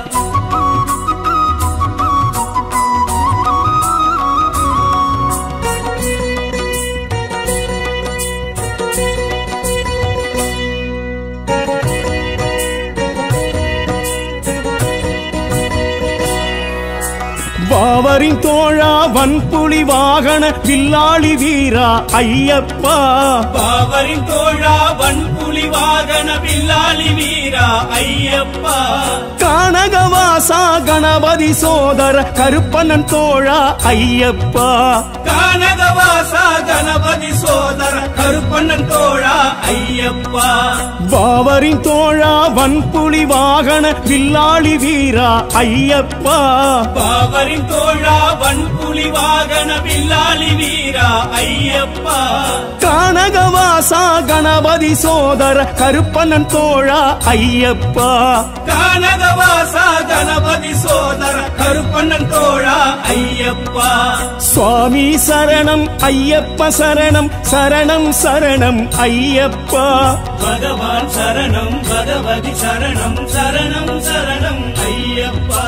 S1: வாவரின் தோழா வன்புலி வாகன வில்லாளி வீரா ஐயப்பா
S2: பாவரின் தோழா வன்புலி புலி வாகன வில்லாளி வீரா ஐயப்பா
S1: கானகவாசா கணபதி சோதர கருப்பனன் தோழா ஐயப்பா
S2: கானகவாசா கணபதி சோதர கருப்பண்ணன் தோழா ஐயப்பா
S1: பாவரின் தோழா வன்புலி வாகன வில்லாளி வீரா ஐயப்பா
S2: பாவரின் தோழா வன்புலி வாகன வில்லாளி வீரா ஐயப்பா
S1: கானகவாசா கணபதி சோதர கருப்பனன் தோழா ஐயப்பா
S2: கானகவாசா கணபதி சோதர கருப்பண்ணன் தோழா ஐயப்பா
S1: சுவாமி சரணம் ஐயப்ப சரணம் சரணம் சரணம் ஐயப்பா
S2: பகவான் சரணம் பகவதி சரணம் சரணம் சரணம் ஐயப்பா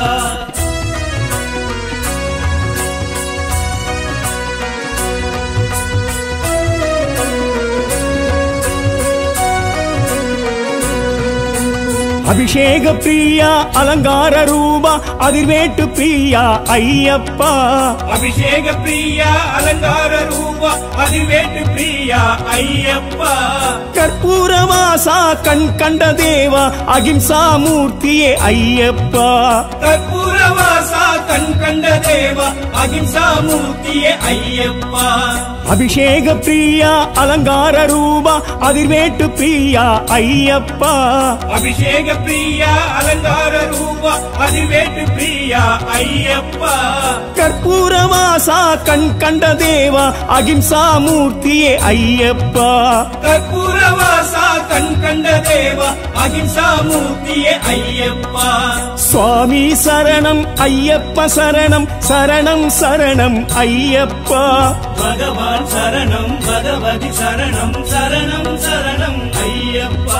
S1: அபிஷேக பிரியா அலங்கார ரூபா அதிர்வேட்டு பிரியா ஐயப்பா
S2: அபிஷேக பிரியா அலங்கார ரூபா அதிவேட்டு பிரியா ஐயப்பா
S1: கற்பூரவாசா கண் கண்ட தேவா அகிம்சா மூர்த்தியே ஐயப்பா
S2: கற்பூரவாசா கண் கண்ட தேவா அகிம்சா மூர்த்தியே ஐயப்பா
S1: அபிஷேக பிரியா அலங்கார ரூபா அதிர்வேட்டு பிரியா ஐயப்பா
S2: அபிஷேக பிரியா அலங்கார ரூபா அதிவேட்டு பிரியா ஐயப்பா
S1: கற்பூரவாசா கண் கண்ட தேவா அகிம்சா மூர்த்தியே ஐயப்பா
S2: கற்பூரவாசா கண் கண்ட தேவா அகிம்சா மூர்த்தியே ஐயப்பா
S1: சுவாமி சரணம் ஐயப்ப சரணம் சரணம் சரணம் ஐயப்பா
S2: பகவான் சரணம் பகவதி சரணம் சரணம் சரணம் ஐயப்பா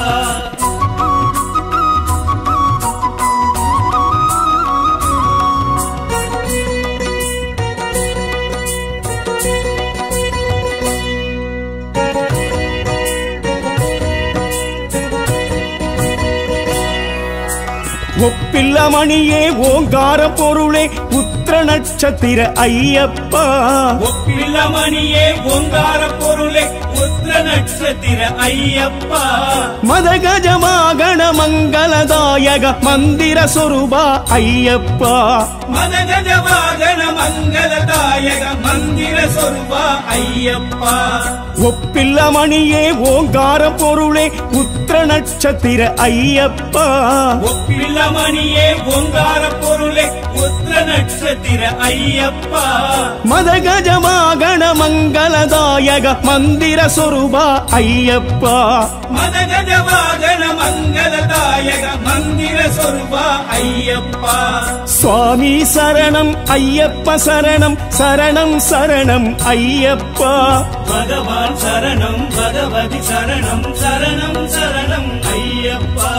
S1: ஒப்பில்ல மணியே ஓங்கார பொருளே உத்திர நட்சத்திர ஐயப்பா
S2: ஒப்பில்லமணியே ஓங்கார பொருளே உத்திர நட்சத்திர ஐயப்பா
S1: மதகஜமாகண மங்களதாயக மந்திர சொரூபா ஐயப்பா
S2: மதகஜ வாகன மங்களதாயக மந்திர சொருபா ஐயப்பா
S1: ஒப்பில்ல மணியே ஓங்கார பொருளே உத்திர நட்சத்திர ஐயப்பா
S2: ஒப்பில்லமணியே ஓங்கார பொருளே உத்திர நட்சத்திர ஐயப்பா
S1: மதகஜமாகண மங்களதாயக மந்திர சொரூபா ஐயப்பா
S2: மதகஜ வாகன மங்களதாயக மந்திர சொருபா ஐயப்பா
S1: சுவாமி சரணம் ஐயப்ப சரணம் சரணம் சரணம் ஐயப்பா
S2: பகவான் சரணம் பகவதி சரணம் சரணம் சரணம் ஐயப்பா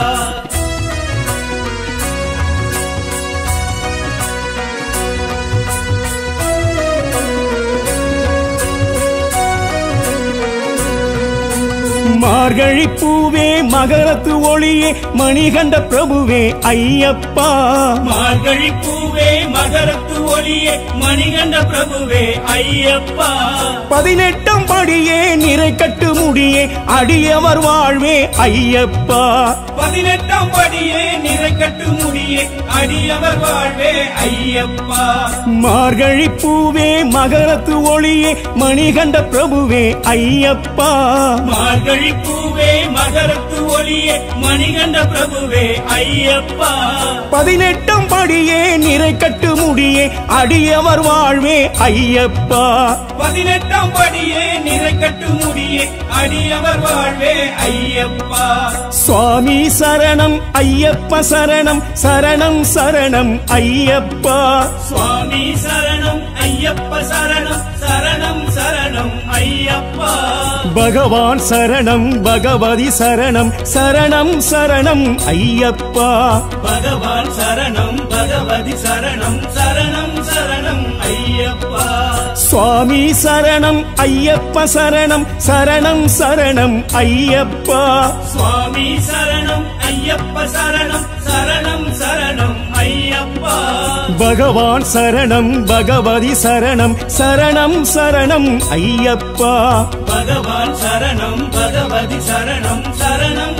S1: மார்கழி பூவே மகரத்து ஒளியே மணிகண்ட பிரபுவே ஐயப்பா
S2: மார்கழி பூவே மகரத்து ஒளியே மணிகண்ட பிரபுவே ஐயப்பா
S1: பதினெட்டாம் படியே நிறை கட்டு முடியே அடியவர் வாழ்வே ஐயப்பா
S2: பதினெட்டாம் படியே நிறைக்கட்டு முடியே அடியவர் வாழ்வே ஐயப்பா
S1: மார்கழி பூவே மகரத்து ஒளியே மணிகண்ட பிரபுவே ஐயப்பா
S2: மார்கழி பூவே மகரத்து ஒளியே மணிகண்ட பிரபுவே ஐயப்பா
S1: பதினெட்டாம் படியே நிறை கட்டு முடியே அடியவர் வாழ்வே ஐயப்பா
S2: பதினெட்டாம் படியே நிறைக்கட்டு முடியே அடியவர் வாழ்வே ஐயப்பா
S1: சுவாமி சரணம் ஐயப்ப சரணம் சரணம் சரணம் ஐயப்பா
S2: சுவாமி சரணம் ஐயப்ப சரணம் சரணம் சரணம் ஐயப்பா
S1: பகவான் சரணம் பகவதி சரணம் சரணம் சரணம் ஐயப்பா
S2: பகவான் சரணம் பகவதி சரணம் சரணம் சரணம் ஐயப்பா
S1: சுவாமி சரணம் ஐயப்ப சரணம் சரணம் சரணம் ஐயப்பா
S2: சுவாமி சரணம் ஐயப்ப சரணம் சரணம் சரணம் ஐயப்பா
S1: பகவான் சரணம் பகவதி சரணம் சரணம் சரணம் ஐயப்பா
S2: பகவான் சரணம் பகவதி சரணம் சரணம்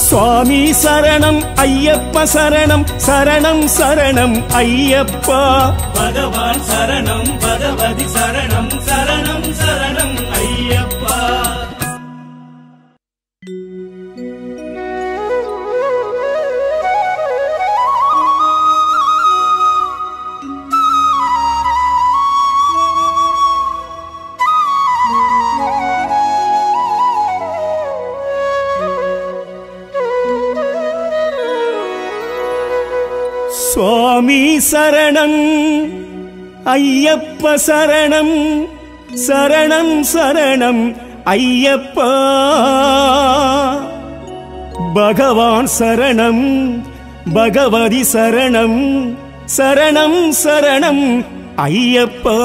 S1: சுவாமி சரணம் ஐயப்ப சரணம் சரணம் சரணம் ஐயப்பா
S2: பகவான் சரணம் பகவதி சரணம் சரணம் சரணம் ஐயப்பா
S1: சுவாமி சரணம் ஐயப்ப சரணம் சரணம் சரணம் ஐயப்பா பகவான் சரணம் பகவதி சரணம் சரணம் சரணம் ஐயப்பா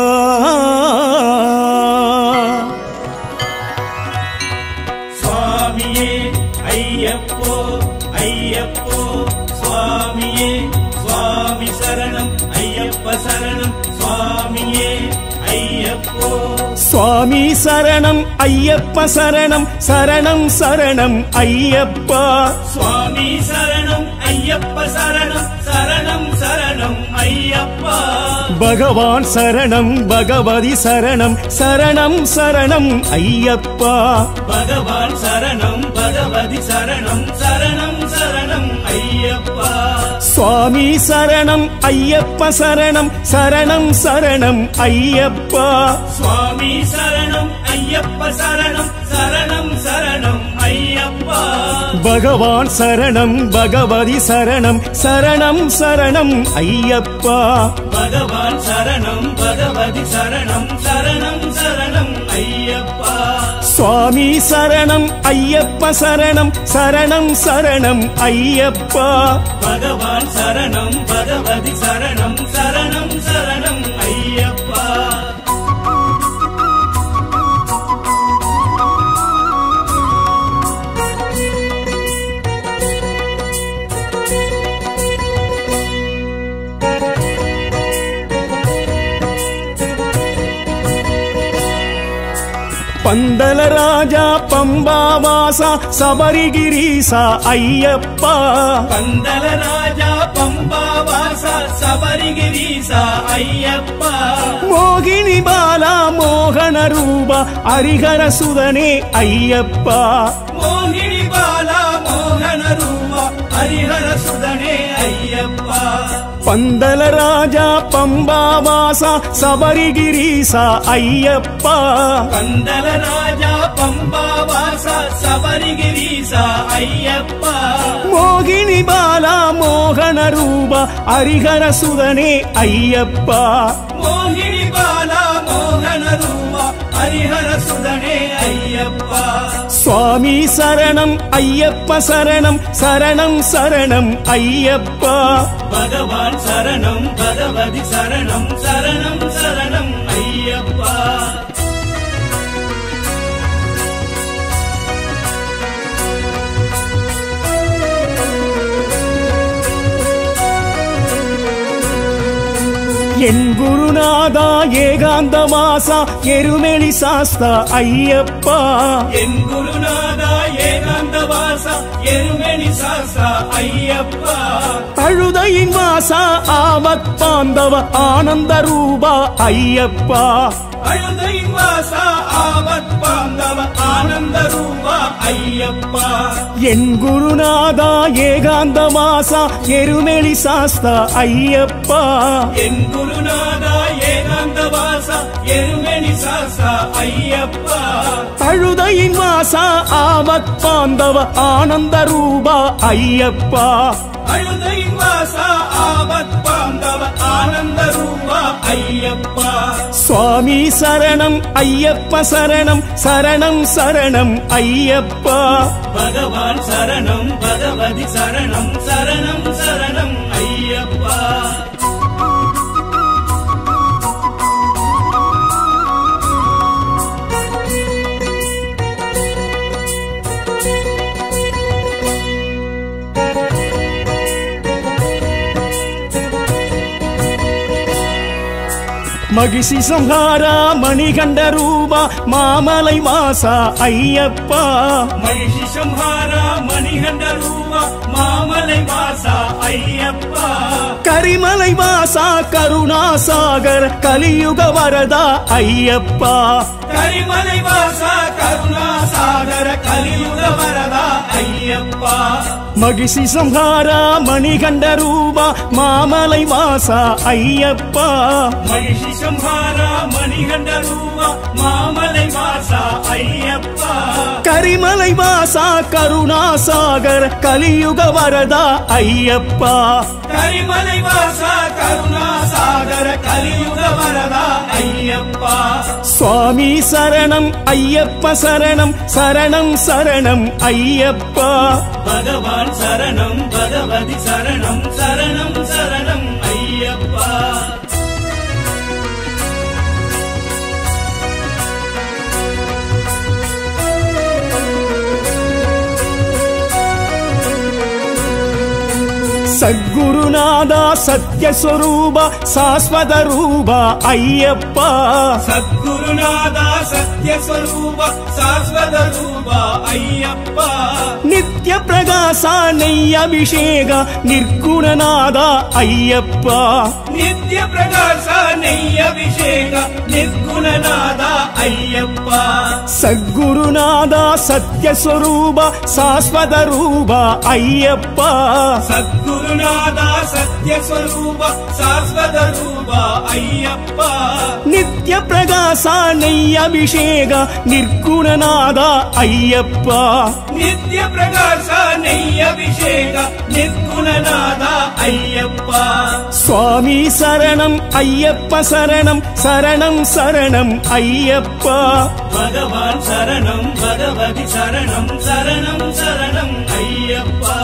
S2: சுவாமியே ஐயப்போ ஐயப்போ சுவாமியே சுவாமி சரணம் ஐயப்ப சரணம் சுவாமியே ஐயப்போ
S1: சுவாமி சரணம் ஐயப்ப சரணம் சரணம் சரணம் ஐயப்பா
S2: சுவாமி சரணம் ஐயப்ப சரணம் சரணம் சரணம் ஐயப்பா
S1: பகவான் சரணம் பகவதி சரணம் சரணம் சரணம் ஐயப்பா
S2: பகவான் சரணம் பகவதி சரணம் சரணம் சரணம் ஐயப்பா
S1: சுவாமி சரணம் ஐயப்ப சரணம் சரணம் சரணம் ஐயப்பா
S2: சுவாமி சரணம் ஐயப்ப சரணம் சரணம் சரணம் ஐயப்பா
S1: பகவான் சரணம் பகவதி சரணம் சரணம் சரணம் ஐயப்பா
S2: பகவான் சரணம் பகவதி சரணம் சரணம் சரணம் ஐயப்பா
S1: சுவாமி சரணம் ஐயப்ப சரணம் சரணம் சரணம் ஐயப்பா
S2: பகவான் சரணம் பகவதி சரணம் சரணம் சரணம் ஐயப்பா
S1: பந்தல ராஜா பம்பாவாசா சபரிகிரீசா ஐயப்பா
S2: பந்தல ராஜா பம்பாவாசா சபரிகிரீசா ஐயப்பா
S1: மோகினி பாலா மோகன ரூபா ஹரிஹர சுதனே ஐயப்பா
S2: மோகினி பாலா மோகன ரூபா ஹரிஹர சுதனே ஐயப்பா
S1: பந்தல ராஜா பம்பாவாசா சபரிகிரீசா ஐயப்பா
S2: பந்தல ராஜா பம்பாவாசா சபரிகிரீசா ஐயப்பா
S1: மோகினி பாலா மோகன ரூபா ஹரிஹர சுதனே ஐயப்பா
S2: மோகினி பாலா மோகன ரூபா ஹரிஹர சுதனே ஐயப்பா
S1: சுவாமி சரணம் ஐயப்ப சரணம் சரணம் சரணம் ஐயப்பா
S2: பகவான் சரணம் பகவதி சரணம் சரணம் சரணம் ஐயப்பா
S1: என் குருநாதா ஏகாந்த வாசா எருமெளி சாஸ்தா ஐயப்பா
S2: என் குருநாதா ஏகாந்த வாசா எருமெனி சாசா ஐயப்பா
S1: அழுதையின் வாசா ஆபத் பாந்தவ ஆனந்த ரூபா ஐயப்பா
S2: அழுதை வாசா ஆபத் பாந்தவ ஆனந்த ரூபா ஐயப்பா
S1: என் குருநாதா ஏகாந்த வாசா எருமெளி சாஸ்தா ஐயப்பா
S2: என் குருநாதா ஏகாந்த வாசா எருமெனி சாசா ஐயப்பா
S1: அழுதையின் வாசா ஆபத் பாந்தவ ஆனந்த ரூபா ஐயப்பா
S2: அழுதை வாசா ஆபத் பாந்தவ ஆனந்த ரூபா ஐயப்பா
S1: சுவாமி சரணம் ஐயப்ப சரணம் சரணம் சரணம் ஐயப்பா
S2: பகவான் சரணம் பகவதி சரணம் சரணம் சரணம் ஐயப்பா
S1: மகிஷி சம்ஹாரா மணிகண்ட ரூபா மாமலை வாசா ஐயப்பா
S2: மகிஷி சம்ஹாரா மணிகண்ட ரூபா மாமலை வாசா ஐயப்பா
S1: கரிமலை வாசா கருணாசாகர் கலியுக வரதா ஐயப்பா
S2: கரிமலை வாசா கருணா சாகர கலியுக வரதா ஐயப்பா
S1: மகிஷி சம்ஹாரா மணிகண்ட ரூபா மாமலை வாசா ஐயப்பா
S2: மகிஷி சம்ஹாரா மணிகண்ட ரூபா மாமலை வாசா ஐயப்பா
S1: கரிமலை வாசா கருணாசாகர் கலியுக வரதா ஐயப்பா
S2: கரிமலை வாசா கருணா சாகர கலியுக வரதா ஐயப்பா
S1: சுவாமி சரணம் ஐயப்ப சரணம் சரணம் சரணம் ஐயப்பா
S2: பகவான் சரணம் பகவதி சரணம் சரணம் சரணம் ஐயப்பா
S1: சத்குருநாதா சத்யஸ்வரூப சாஸ்வத ரூப ஐயப்பா
S2: சத்குருநாதா சத்யஸ்வரூப சாஸ்வத ரூபா ஐயப்பா
S1: நித்ய பிரகாச நெய் அபிஷேக நிர்குணநாத ஐயப்பா
S2: நித்ய பிரகாச நெய் அபிஷேக நிர்குணநாதா ஐயப்பா
S1: சத்குருநாதா சத்யஸ்வரூப சாஸ்வத ரூப ஐயப்பா
S2: சத்குருநாதா சத்யஸ்வரூப சாஸ்வத ரூபா ஐயப்பா
S1: நித்ய பிரகாச நெய் அபிஷேக நிர்குணநாத ஐயப்பா
S2: நித்ய பிரகாச நெய் அபிஷேக நிர்குணநாதா ஐயப்பா
S1: சுவாமி சரணம் ஐயப்ப சரணம் சரணம் சரணம் ஐயப்பா
S2: பகவான் சரணம் பகவதி சரணம் சரணம் சரணம் ஐயப்பா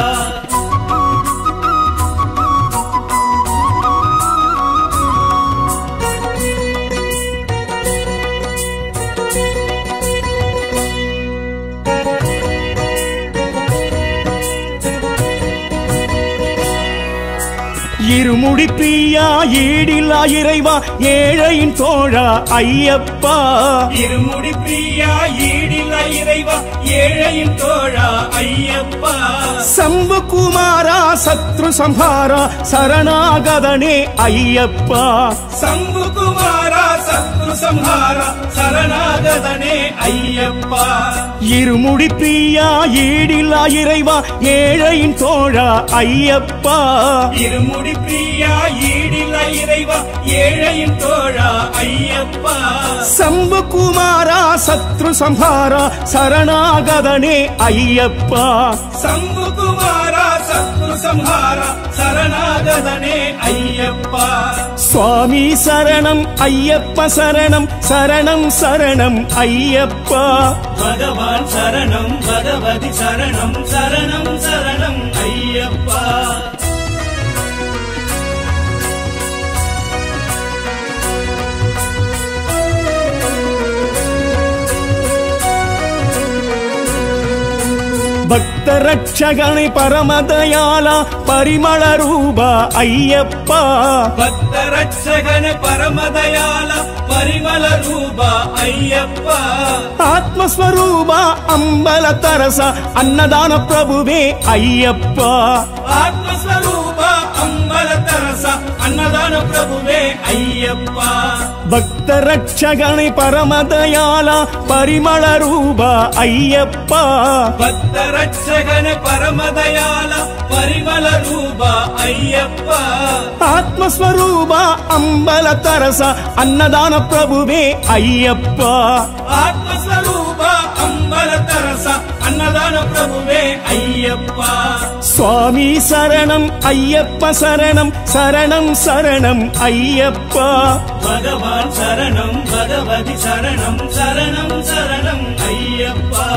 S1: இருமுடி பிரியா ஈடில்லா இறைவா ஏழையின் தோழா ஐயப்பா
S2: இருமுடி பிரியா ஈடில்ல இறைவா ஏழையின் தோழா ஐயப்பா
S1: சம்பு குமாரா சத்ரு சம்ஹாரா சரணாகதனே ஐயப்பா
S2: சம்பு குமாரா சத்ரு சம்ஹாரா சரணாகதனே ஐயப்பா
S1: இருமுடி பிரியா ஈடில்லா இறைவா ஏழையின் தோழா ஐயப்பா
S2: இருமுடி பிரியா ஈடில்ல இறைவா ஏழையின் தோழா ஐயப்பா
S1: சம்பு குமாரா சத்ரு சம்ஹாரா சரணாகதனே ஐயப்பா
S2: சம்பு குமாரா சத்ரு சம்ஹாரா சரணாகதனே ஐயப்பா
S1: சுவாமி சரணம் ஐயப்ப சரணம் சரணம் சரணம் ஐயப்பா
S2: பகவான் சரணம் பகவதி சரணம் சரணம் சரணம் ஐயப்பா
S1: பக்த ரட்சகனை பரமதயாலா பரிமள ரூபா ஐயப்பா
S2: பக்த ரட்சகன பரமதயால பரிமள ரூபா ஐயப்பா
S1: ஆத்மஸ்வரூபா அம்பல தரச அன்னதான பிரபுவே ஐயப்பா
S2: ஆத்மஸ்வரூபா அம்பல தரச அன்னதான பிரபுவே ஐயப்பா
S1: பக்த ரட்சகனை பரமதயாலா பரிமள ரூபா ஐயப்பா
S2: பக்த ரட்சகன பரமதயால பரிமள ரூபா ஐயப்பா
S1: ஆத்மஸ்வரூபா அம்பல தரச அன்னதான பிரபுவே ஐயப்பா
S2: ஆத்மஸ்வரூபா அம்பல தரச அன்னதான பிரபுவே ஐயப்பா
S1: சுவாமி சரணம் ஐயப்ப சரணம் சரணம் சரணம் ஐயப்பா
S2: பகவான் சரணம் பகவதி சரணம் சரணம் சரணம் ஐயப்பா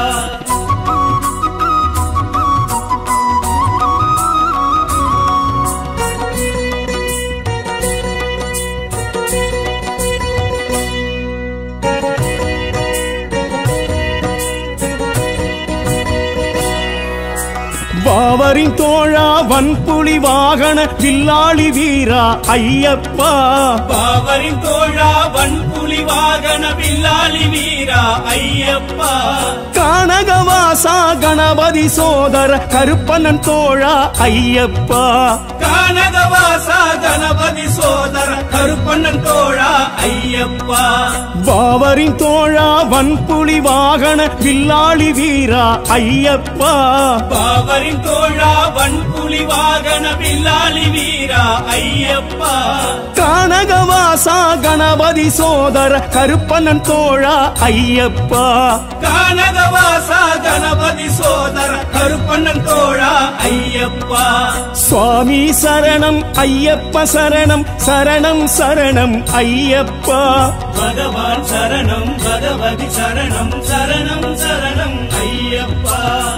S1: பாவரின் தோழா வன்புலி வாகன வில்லாளி வீரா ஐயப்பா
S2: பாவரின் தோழா வன்புலி வாகன வில்லாளி வீரா ஐயப்பா
S1: கானகவாசா கணபதி சோதர கருப்பண்ணன் தோழா ஐயப்பா
S2: கானகவாசா கணபதி சோதர கருப்பண்ணன் தோழா ஐயப்பா
S1: பாவரின் தோழா வன்புலி வாகன வில்லாளி வீரா ஐயப்பா
S2: பாவரின் தோழா வன்புலி வாகன வில்லாளி வீரா ஐயப்பா
S1: கானகவாசா கணபதி சோதர கருப்பண்ணன் தோழா ஐயப்பா
S2: கானகவாசா கணபதி சோதர கருப்பண்ணன் தோழா ஐயப்பா
S1: சுவாமி சரணம் ஐயப்ப சரணம் சரணம் சரணம் ஐயப்பா
S2: பகவான் சரணம் பகவதி சரணம் சரணம் சரணம் ஐயப்பா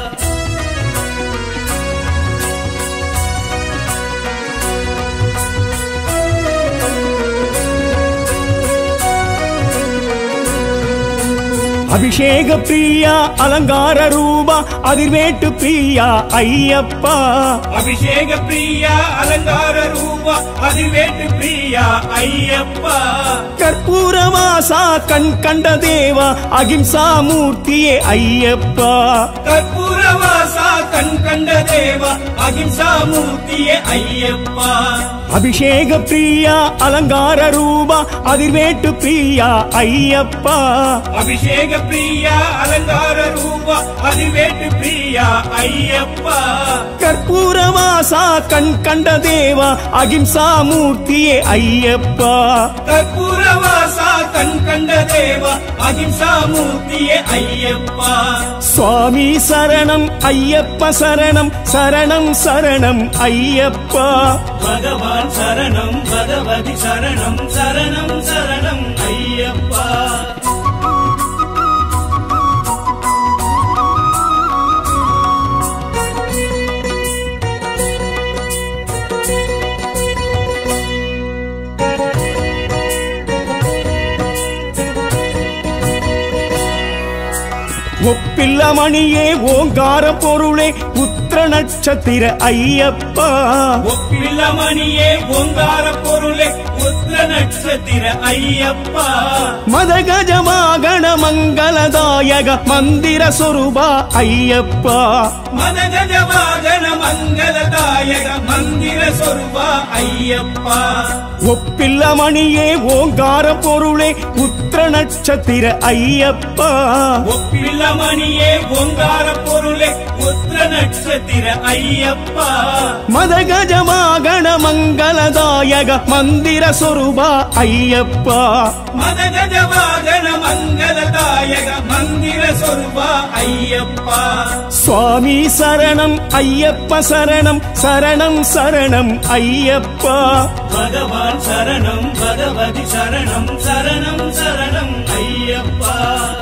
S1: அபிஷேக பிரியா அலங்கார ரூபா அதிர்வேட்டு பிரியா ஐயப்பா
S2: அபிஷேக பிரியா அலங்கார ரூபா அதிவேட்டு பிரியா ஐயப்பா
S1: கற்பூரவாசா கண் கண்ட தேவா அகிம்சா மூர்த்தியே ஐயப்பா
S2: கற்பூரவாசா கண் கண்ட தேவா அகிம்சா மூர்த்தியே ஐயப்பா
S1: அபிஷேக பிரியா அலங்கார ரூபா அதிர்வேட்டு பிரியா ஐயப்பா
S2: அபிஷேக பிரியா அலங்கார ரூபா அதிவேட்டு பிரியா ஐயப்பா
S1: கற்பூரவாசா கண் கண்ட தேவா அகிம்சா மூர்த்தியே ஐயப்பா
S2: கற்பூரவாசா கண் கண்ட தேவா அகிம்சா மூர்த்தியே ஐயப்பா
S1: சுவாமி சரணம் ஐயப்ப சரணம் சரணம் சரணம் ஐயப்பா
S2: பகவான் சரணம் பகவதி சரணம் சரணம் சரணம் ஐயப்பா
S1: ஒப்பில்ல மணியே ஓங்கார பொருளே உத்திர நட்சத்திர ஐயப்பா
S2: ஒப்பில்லமணியே ஓங்கார பொருளே உத்திர நட்சத்திர ஐயப்பா
S1: மதகஜமாகண மங்களதாயக மந்திர சொருபா ஐயப்பா
S2: மதகஜ வாகன மங்களதாயக மந்திர சொருபா ஐயப்பா
S1: ஒப்பில்ல மணியே ஓங்கார பொருளே உத்திர நட்சத்திர ஐயப்பா
S2: ஒப்பில்லமணியே ஓங்கார பொருளே உத்திர நட்சத்திர ஐயப்பா
S1: மதகஜமாகண மங்களதாயக மந்திர சொருபா ஐயப்பா
S2: மதகஜ வாகன மங்களதாயக மந்திர சொருபா ஐயப்பா
S1: சுவாமி சரணம் ஐயப்ப சரணம் சரணம் சரணம் ஐயப்பா
S2: பகவான் சரணம் பகவதி சரணம் சரணம் சரணம் ஐயப்பா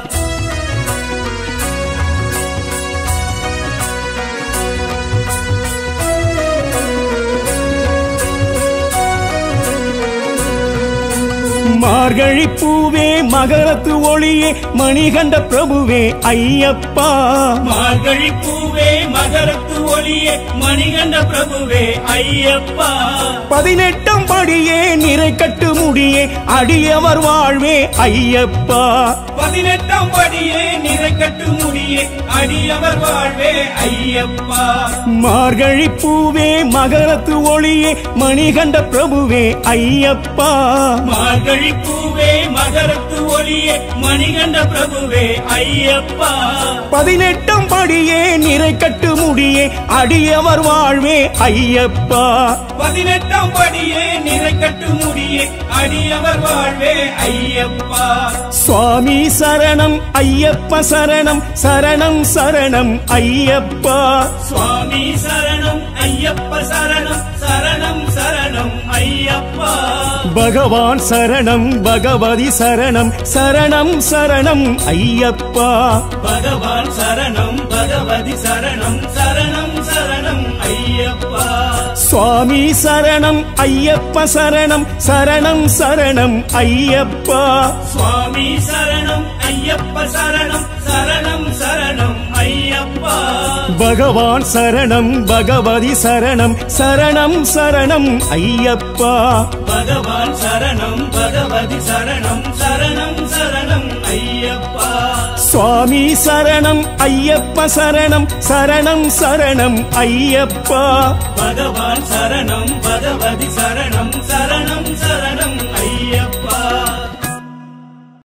S1: மார்கழி பூவே மகரத்து ஒளியே மணிகண்ட பிரபுவே ஐயப்பா
S2: மார்கழி பூவே மகரத்து ஒளியே மணிகண்ட பிரபுவே ஐயப்பா
S1: பதினெட்டாம் படியே நிறை கட்டு முடியே அடியவர் வாழ்வே ஐயப்பா
S2: பதினெட்டாம் படியே நிறைக்கட்டு முடியே அடியவர் வாழ்வே ஐயப்பா
S1: மார்கழி பூவே மகரத்து ஒளியே மணிகண்ட பிரபுவே ஐயப்பா
S2: மார்கழி பூவே மகரத்து ஒளியே மணிகண்ட பிரபுவே ஐயப்பா
S1: பதினெட்டாம் படியே நிறை கட்டு முடியே அடியவர் வாழ்வே ஐயப்பா
S2: பதினெட்டாம் படியே நிறைக்கட்டு முடியே அடியவர் வாழ்வே ஐயப்பா
S1: சுவாமி சரணம் ஐயப்ப சரணம் சரணம் சரணம் ஐயப்பா
S2: சுவாமி சரணம் ஐயப்ப சரணம் சரணம் சரணம் ஐயப்பா
S1: பகவான் சரணம் பகவதி சரணம் சரணம் சரணம் ஐயப்பா
S2: பகவான் சரணம் பகவதி சரணம் சரணம் சரணம் ஐயப்பா
S1: சுவாமி சரணம் ஐயப்ப சரணம் சரணம் சரணம் ஐயப்பா
S2: சுவாமி சரணம் ஐயப்ப சரணம் சரணம் சரணம் ஐயப்பா
S1: பகவான் சரணம் பகவதி சரணம் சரணம் சரணம் ஐயப்பா
S2: பகவான் சரணம் பகவதி சரணம் சரணம் சரணம் ஐயப்பா
S1: சுவாமி சரணம் ஐயப்ப சரணம் சரணம் சரணம் ஐயப்பா
S2: பகவான் சரணம் பகவதி சரணம் சரணம் சரணம்